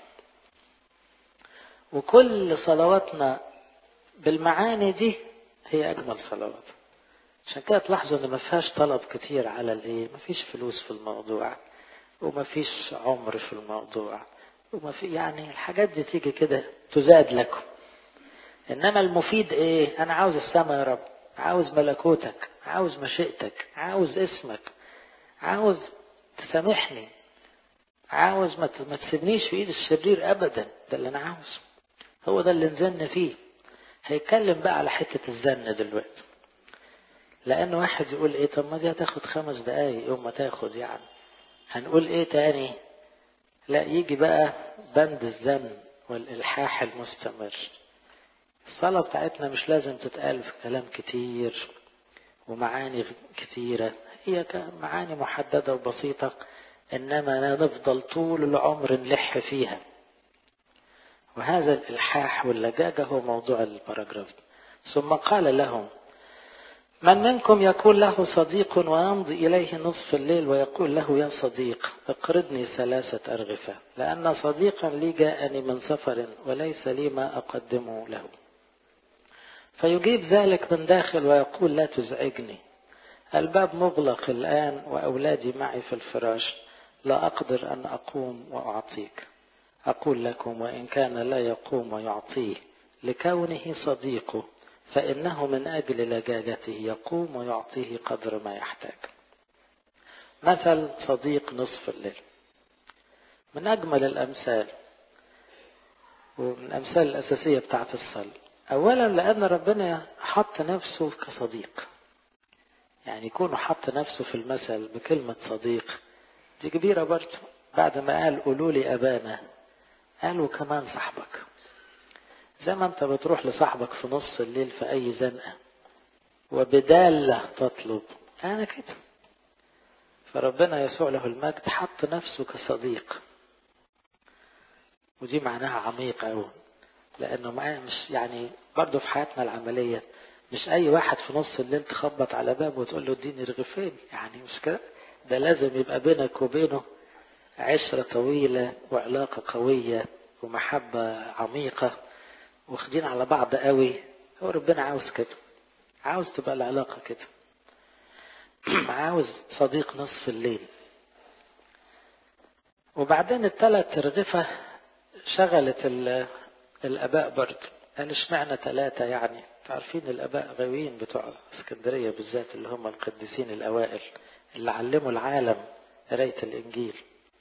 Speaker 1: وكل صلواتنا بالمعاني دي هي أجمل صلوات عشان كده تلاحظوا ان ما فيهاش طلب كتير على الايه ما فيش فلوس في الموضوع وما فيش عمر في الموضوع وما في يعني الحاجات دي تيجي كده تزاد لكم انما المفيد ايه انا عاوز السماء يا رب عاوز ملكوتك عاوز مشيئتك عاوز اسمك عاوز تسامحني عاوز ما ما تسيبنيش في ايد الشرير ابدا ده اللي انا عاوزه هو ده اللي نزلنا فيه هيتكلم بقى على حتة الزن دلوقتي لان واحد يقول ايه طب ما دي هتاخد خمس دقايق يوم ما تاخد يعني هنقول ايه تاني لا يجي بقى بند الزن والالحاح المستمر الصلاة بتاعتنا مش لازم تتقال في كلام كتير ومعاني كتيرة هي معاني محددة وبسيطة إنما نفضل طول العمر نلح فيها وهذا الإلحاح واللجاجة هو موضوع الباراجراف ثم قال لهم من منكم يكون له صديق ويمضي إليه نصف الليل ويقول له يا صديق اقرضني ثلاثة أرغفة لأن صديقا لي جاءني من سفر وليس لي ما أقدمه له فيجيب ذلك من داخل ويقول لا تزعجني الباب مغلق الآن وأولادي معي في الفراش لا أقدر أن أقوم وأعطيك أقول لكم وإن كان لا يقوم ويعطيه لكونه صديقه فإنه من أجل لجاجته يقوم ويعطيه قدر ما يحتاج مثل صديق نصف الليل من أجمل الأمثال ومن الأمثال الأساسية بتاعت الصلاة أولا لأن ربنا حط نفسه كصديق يعني يكون حط نفسه في المثل بكلمة صديق دي كبيرة برضه بعد ما قال قولوا لي أبانا قالوا كمان صاحبك زي ما انت بتروح لصاحبك في نص الليل في أي زنقة وبدالة تطلب أنا كده فربنا يسوع له المجد حط نفسه كصديق ودي معناها عميق أوي لأنه معاه مش يعني برضه في حياتنا العملية مش أي واحد في نص الليل تخبط على بابه وتقول له اديني رغيفين يعني مش كده ده لازم يبقى بينك وبينه عشرة طويلة وعلاقة قوية ومحبة عميقة واخدين على بعض قوي هو ربنا عاوز كده عاوز تبقى العلاقة كده عاوز صديق نصف الليل وبعدين الثلاث رغفة شغلت الآباء برضه قال اشمعنى ثلاثة يعني عارفين الآباء غاويين بتوع اسكندرية بالذات اللي هم القديسين الأوائل اللي علموا العالم قراية الإنجيل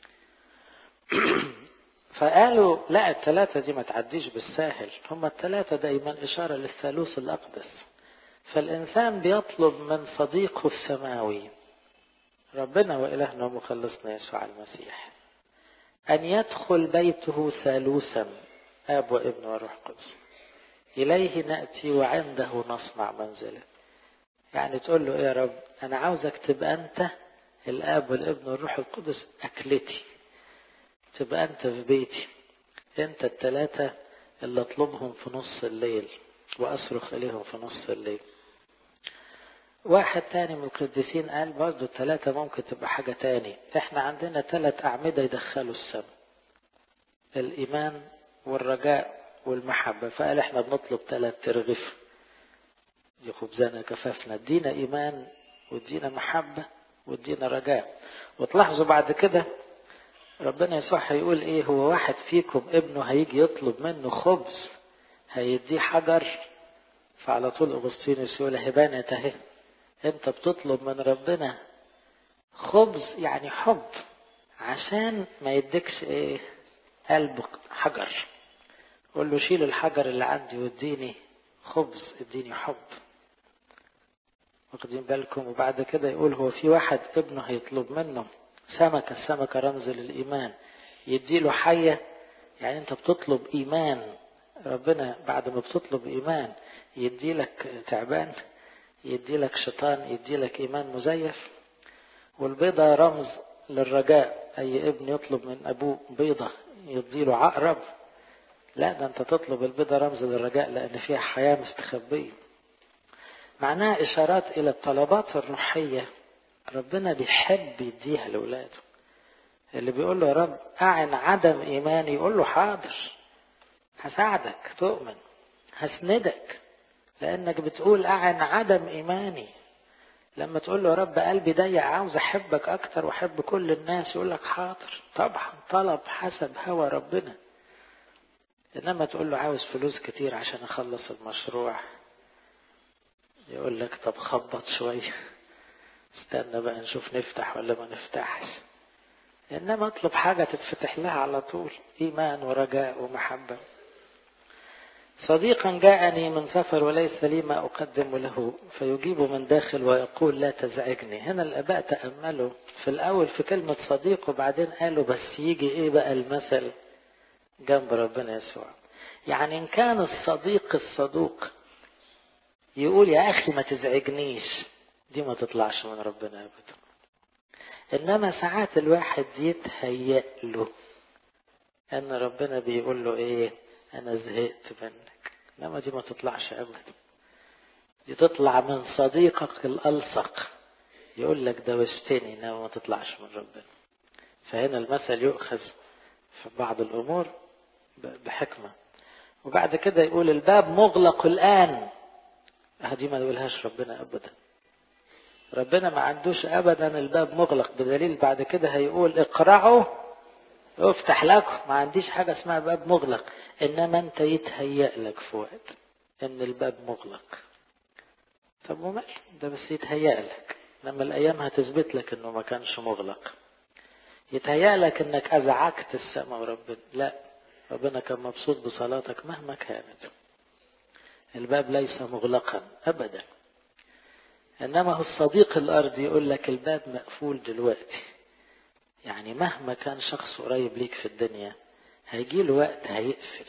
Speaker 1: فقالوا لا الثلاثة دي ما تعديش بالساهل هم الثلاثة دايما إشارة للثالوث الأقدس فالإنسان بيطلب من صديقه السماوي ربنا وإلهنا ومخلصنا يسوع المسيح أن يدخل بيته ثالوثا آب وابن وروح قدس إليه نأتي وعنده نصنع منزله يعني تقول له إيه يا رب أنا عاوزك تبقى أنت الآب والابن والروح القدس أكلتي تبقى أنت في بيتي أنت الثلاثة اللي أطلبهم في نص الليل وأصرخ إليهم في نص الليل واحد تاني من القديسين قال برضه الثلاثة ممكن تبقى حاجة تاني احنا عندنا ثلاث أعمدة يدخلوا السماء الإيمان والرجاء والمحبة فقال احنا بنطلب ثلاث ترغف دي خبزنا كفافنا ادينا إيمان وادينا محبة وادينا رجاء وتلاحظوا بعد كده ربنا يسوع هيقول ايه هو واحد فيكم ابنه هيجي يطلب منه خبز هيديه حجر فعلى طول اغسطينوس يقول هبانة اهي انت بتطلب من ربنا خبز يعني حب عشان ما يديكش ايه قلب حجر قول له شيل الحجر اللي عندي واديني خبز اديني حب واخدين بالكم وبعد كده يقول هو في واحد ابنه هيطلب منه سمكة السمكة رمز للإيمان يديله حية يعني أنت بتطلب إيمان ربنا بعد ما بتطلب إيمان يديلك تعبان يديلك شيطان يديلك إيمان مزيف والبيضة رمز للرجاء أي ابن يطلب من أبوه بيضة يديله عقرب لا ده أنت تطلب البيضة رمز للرجاء لأن فيها حياة مستخبية معناها إشارات إلى الطلبات الروحية ربنا بيحب يديها لأولاده اللي بيقول له يا رب أعن عدم إيماني يقول له حاضر هساعدك تؤمن هسندك لأنك بتقول أعن عدم إيماني لما تقول له يا رب قلبي ضيق عاوز أحبك أكتر وأحب كل الناس يقول لك حاضر طبعا طلب حسب هوى ربنا إنما تقول له عاوز فلوس كتير عشان أخلص المشروع يقول لك طب خبط شوية استنى بقى نشوف نفتح ولا ما نفتحش إنما اطلب حاجة تتفتح لها على طول إيمان ورجاء ومحبة صديقا جاءني من سفر وليس لي ما أقدم له فيجيب من داخل ويقول لا تزعجني هنا الآباء تأملوا في الأول في كلمة صديق وبعدين قالوا بس يجي إيه بقى المثل جنب ربنا يسوع يعني إن كان الصديق الصدوق يقول يا أخي ما تزعجنيش دي ما تطلعش من ربنا أبدا إنما ساعات الواحد يتهيأ له أن ربنا بيقول له إيه أنا زهقت منك إنما دي ما تطلعش أبدا دي تطلع من صديقك الألصق يقول لك دوشتني إنما ما تطلعش من ربنا فهنا المثل يؤخذ في بعض الأمور بحكمة وبعد كده يقول الباب مغلق الآن دي ما يقولهاش ربنا أبدا ربنا ما عندوش أبدا الباب مغلق بدليل بعد كده هيقول اقرعوا افتح لكم ما عنديش حاجة اسمها باب مغلق إنما أنت يتهيأ لك في وقت إن الباب مغلق طب ومال ده بس يتهيأ لك لما الأيام هتثبت لك إنه ما كانش مغلق يتهيأ لك إنك أزعجت السماء وربنا لا ربنا كان مبسوط بصلاتك مهما كانت الباب ليس مغلقا أبدا إنما هو الصديق الأرضي يقول لك الباب مقفول دلوقتي يعني مهما كان شخص قريب ليك في الدنيا هيجي له وقت هيقفل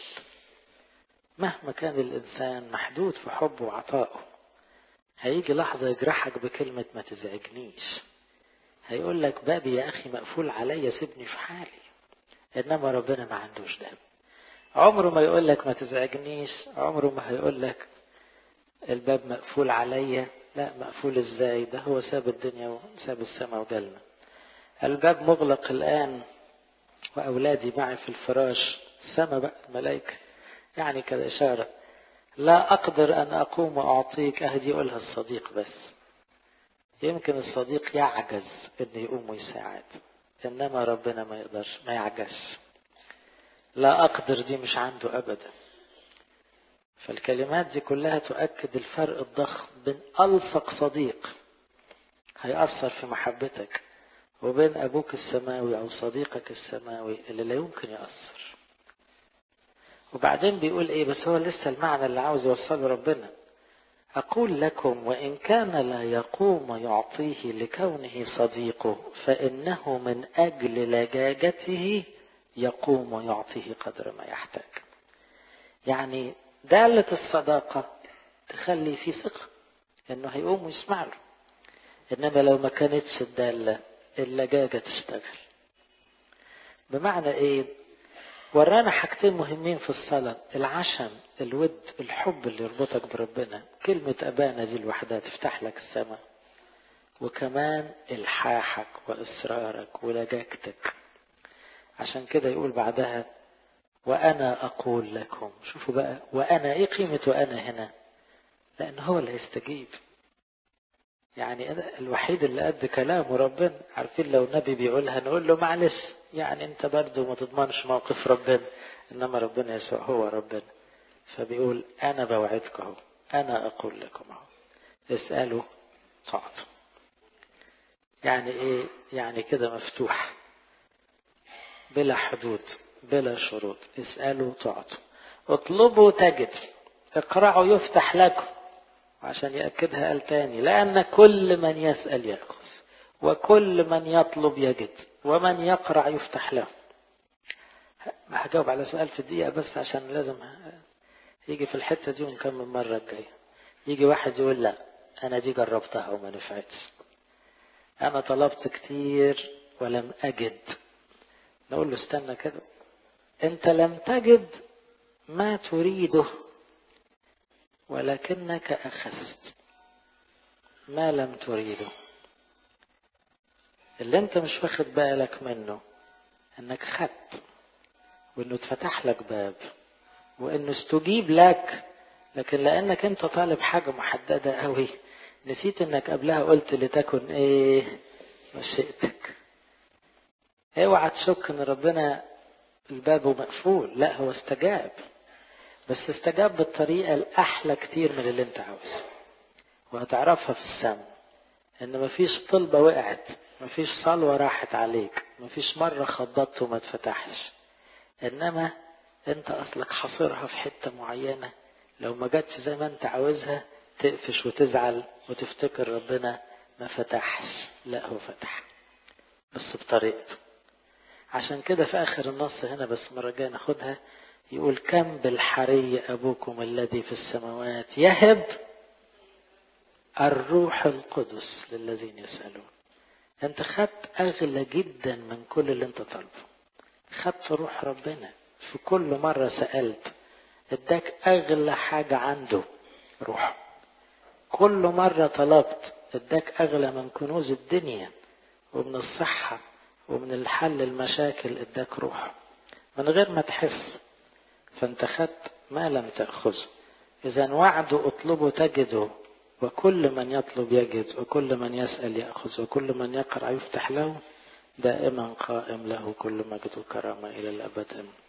Speaker 1: مهما كان الإنسان محدود في حبه وعطائه هيجي لحظة يجرحك بكلمة ما تزعجنيش هيقول لك بابي يا أخي مقفول عليا سيبني في حالي إنما ربنا ما عندوش ده عمره ما يقول لك ما تزعجنيش عمره ما هيقول لك الباب مقفول عليا لا مقفول ازاي ده هو ساب الدنيا وساب السماء وجالنا الباب مغلق الآن وأولادي معي في الفراش السماء بقى الملائكة يعني كالإشارة لا أقدر أن أقوم وأعطيك أهدي يقولها الصديق بس يمكن الصديق يعجز أنه يقوم ويساعد إنما ربنا ما يقدرش ما يعجزش لا أقدر دي مش عنده أبدا فالكلمات دي كلها تؤكد الفرق الضخم بين ألصق صديق هيأثر في محبتك وبين أبوك السماوي أو صديقك السماوي اللي لا يمكن يأثر وبعدين بيقول إيه بس هو لسه المعنى اللي عاوز يوصله ربنا أقول لكم وإن كان لا يقوم يعطيه لكونه صديقه فإنه من أجل لجاجته يقوم ويعطيه قدر ما يحتاج يعني دالة الصداقة تخلي في ثقة انه هيقوم ويسمع له انما لو ما كانتش الدالة اللجاجة تشتغل بمعنى ايه ورانا حاجتين مهمين في الصلاة العشم الود الحب اللي يربطك بربنا كلمة أبانا دي لوحدها تفتح لك السماء وكمان الحاحك وإصرارك ولجاجتك عشان كده يقول بعدها وأنا أقول لكم شوفوا بقى وأنا إيه قيمة وأنا هنا لأن هو اللي هيستجيب يعني أنا الوحيد اللي قد كلامه ربنا عارفين لو نبي بيقولها نقول له معلش يعني انت برضه ما تضمنش موقف ربنا انما ربنا يسوع هو ربنا فبيقول انا بوعدك اهو انا اقول لكم اهو اسالوا تعطوا يعني ايه يعني كده مفتوح بلا حدود بلا شروط اسالوا تعطوا اطلبوا تجد اقرعوا يفتح لكم عشان يأكدها قال تاني لأن كل من يسأل يأخذ وكل من يطلب يجد ومن يقرع يفتح له هجاوب على سؤال في دقيقة بس عشان لازم يجي في الحتة دي ونكمل المرة الجاية يجي واحد يقول لا أنا دي جربتها وما نفعتش أنا طلبت كتير ولم أجد نقول له استنى كده أنت لم تجد ما تريده ولكنك أخذت ما لم تريده اللي انت مش واخد بالك منه انك خدت وانه اتفتح لك باب وانه استجيب لك لكن لانك انت طالب حاجة محددة قوي نسيت انك قبلها قلت لتكن ايه مشيئتك اوعى تشك ان ربنا الباب مقفول لا هو استجاب بس استجاب بالطريقة الأحلى كتير من اللي أنت عاوزه وهتعرفها في السماء إن مفيش طلبة وقعت مفيش صلوة راحت عليك مفيش مرة خبطت وما اتفتحش إنما أنت أصلك حاصرها في حتة معينة لو ما جاتش زي ما أنت عاوزها تقفش وتزعل وتفتكر ربنا ما فتحش لا هو فتح بس بطريقته عشان كده في آخر النص هنا بس مرة جاية ناخدها يقول كم بالحري أبوكم الذي في السماوات يهب الروح القدس للذين يسألون أنت خدت أغلى جدا من كل اللي أنت طالبه خدت روح ربنا في كل مرة سألت اداك أغلى حاجة عنده روح كل مرة طلبت اداك أغلى من كنوز الدنيا ومن الصحة ومن الحل المشاكل اداك روح من غير ما تحس فانت خدت ما لم تأخذه إذا وعد اطلبه تجده وكل من يطلب يجد وكل من يسأل يأخذ وكل من يقرأ يفتح له دائما قائم له كل مجد وكرامة إلى الأبد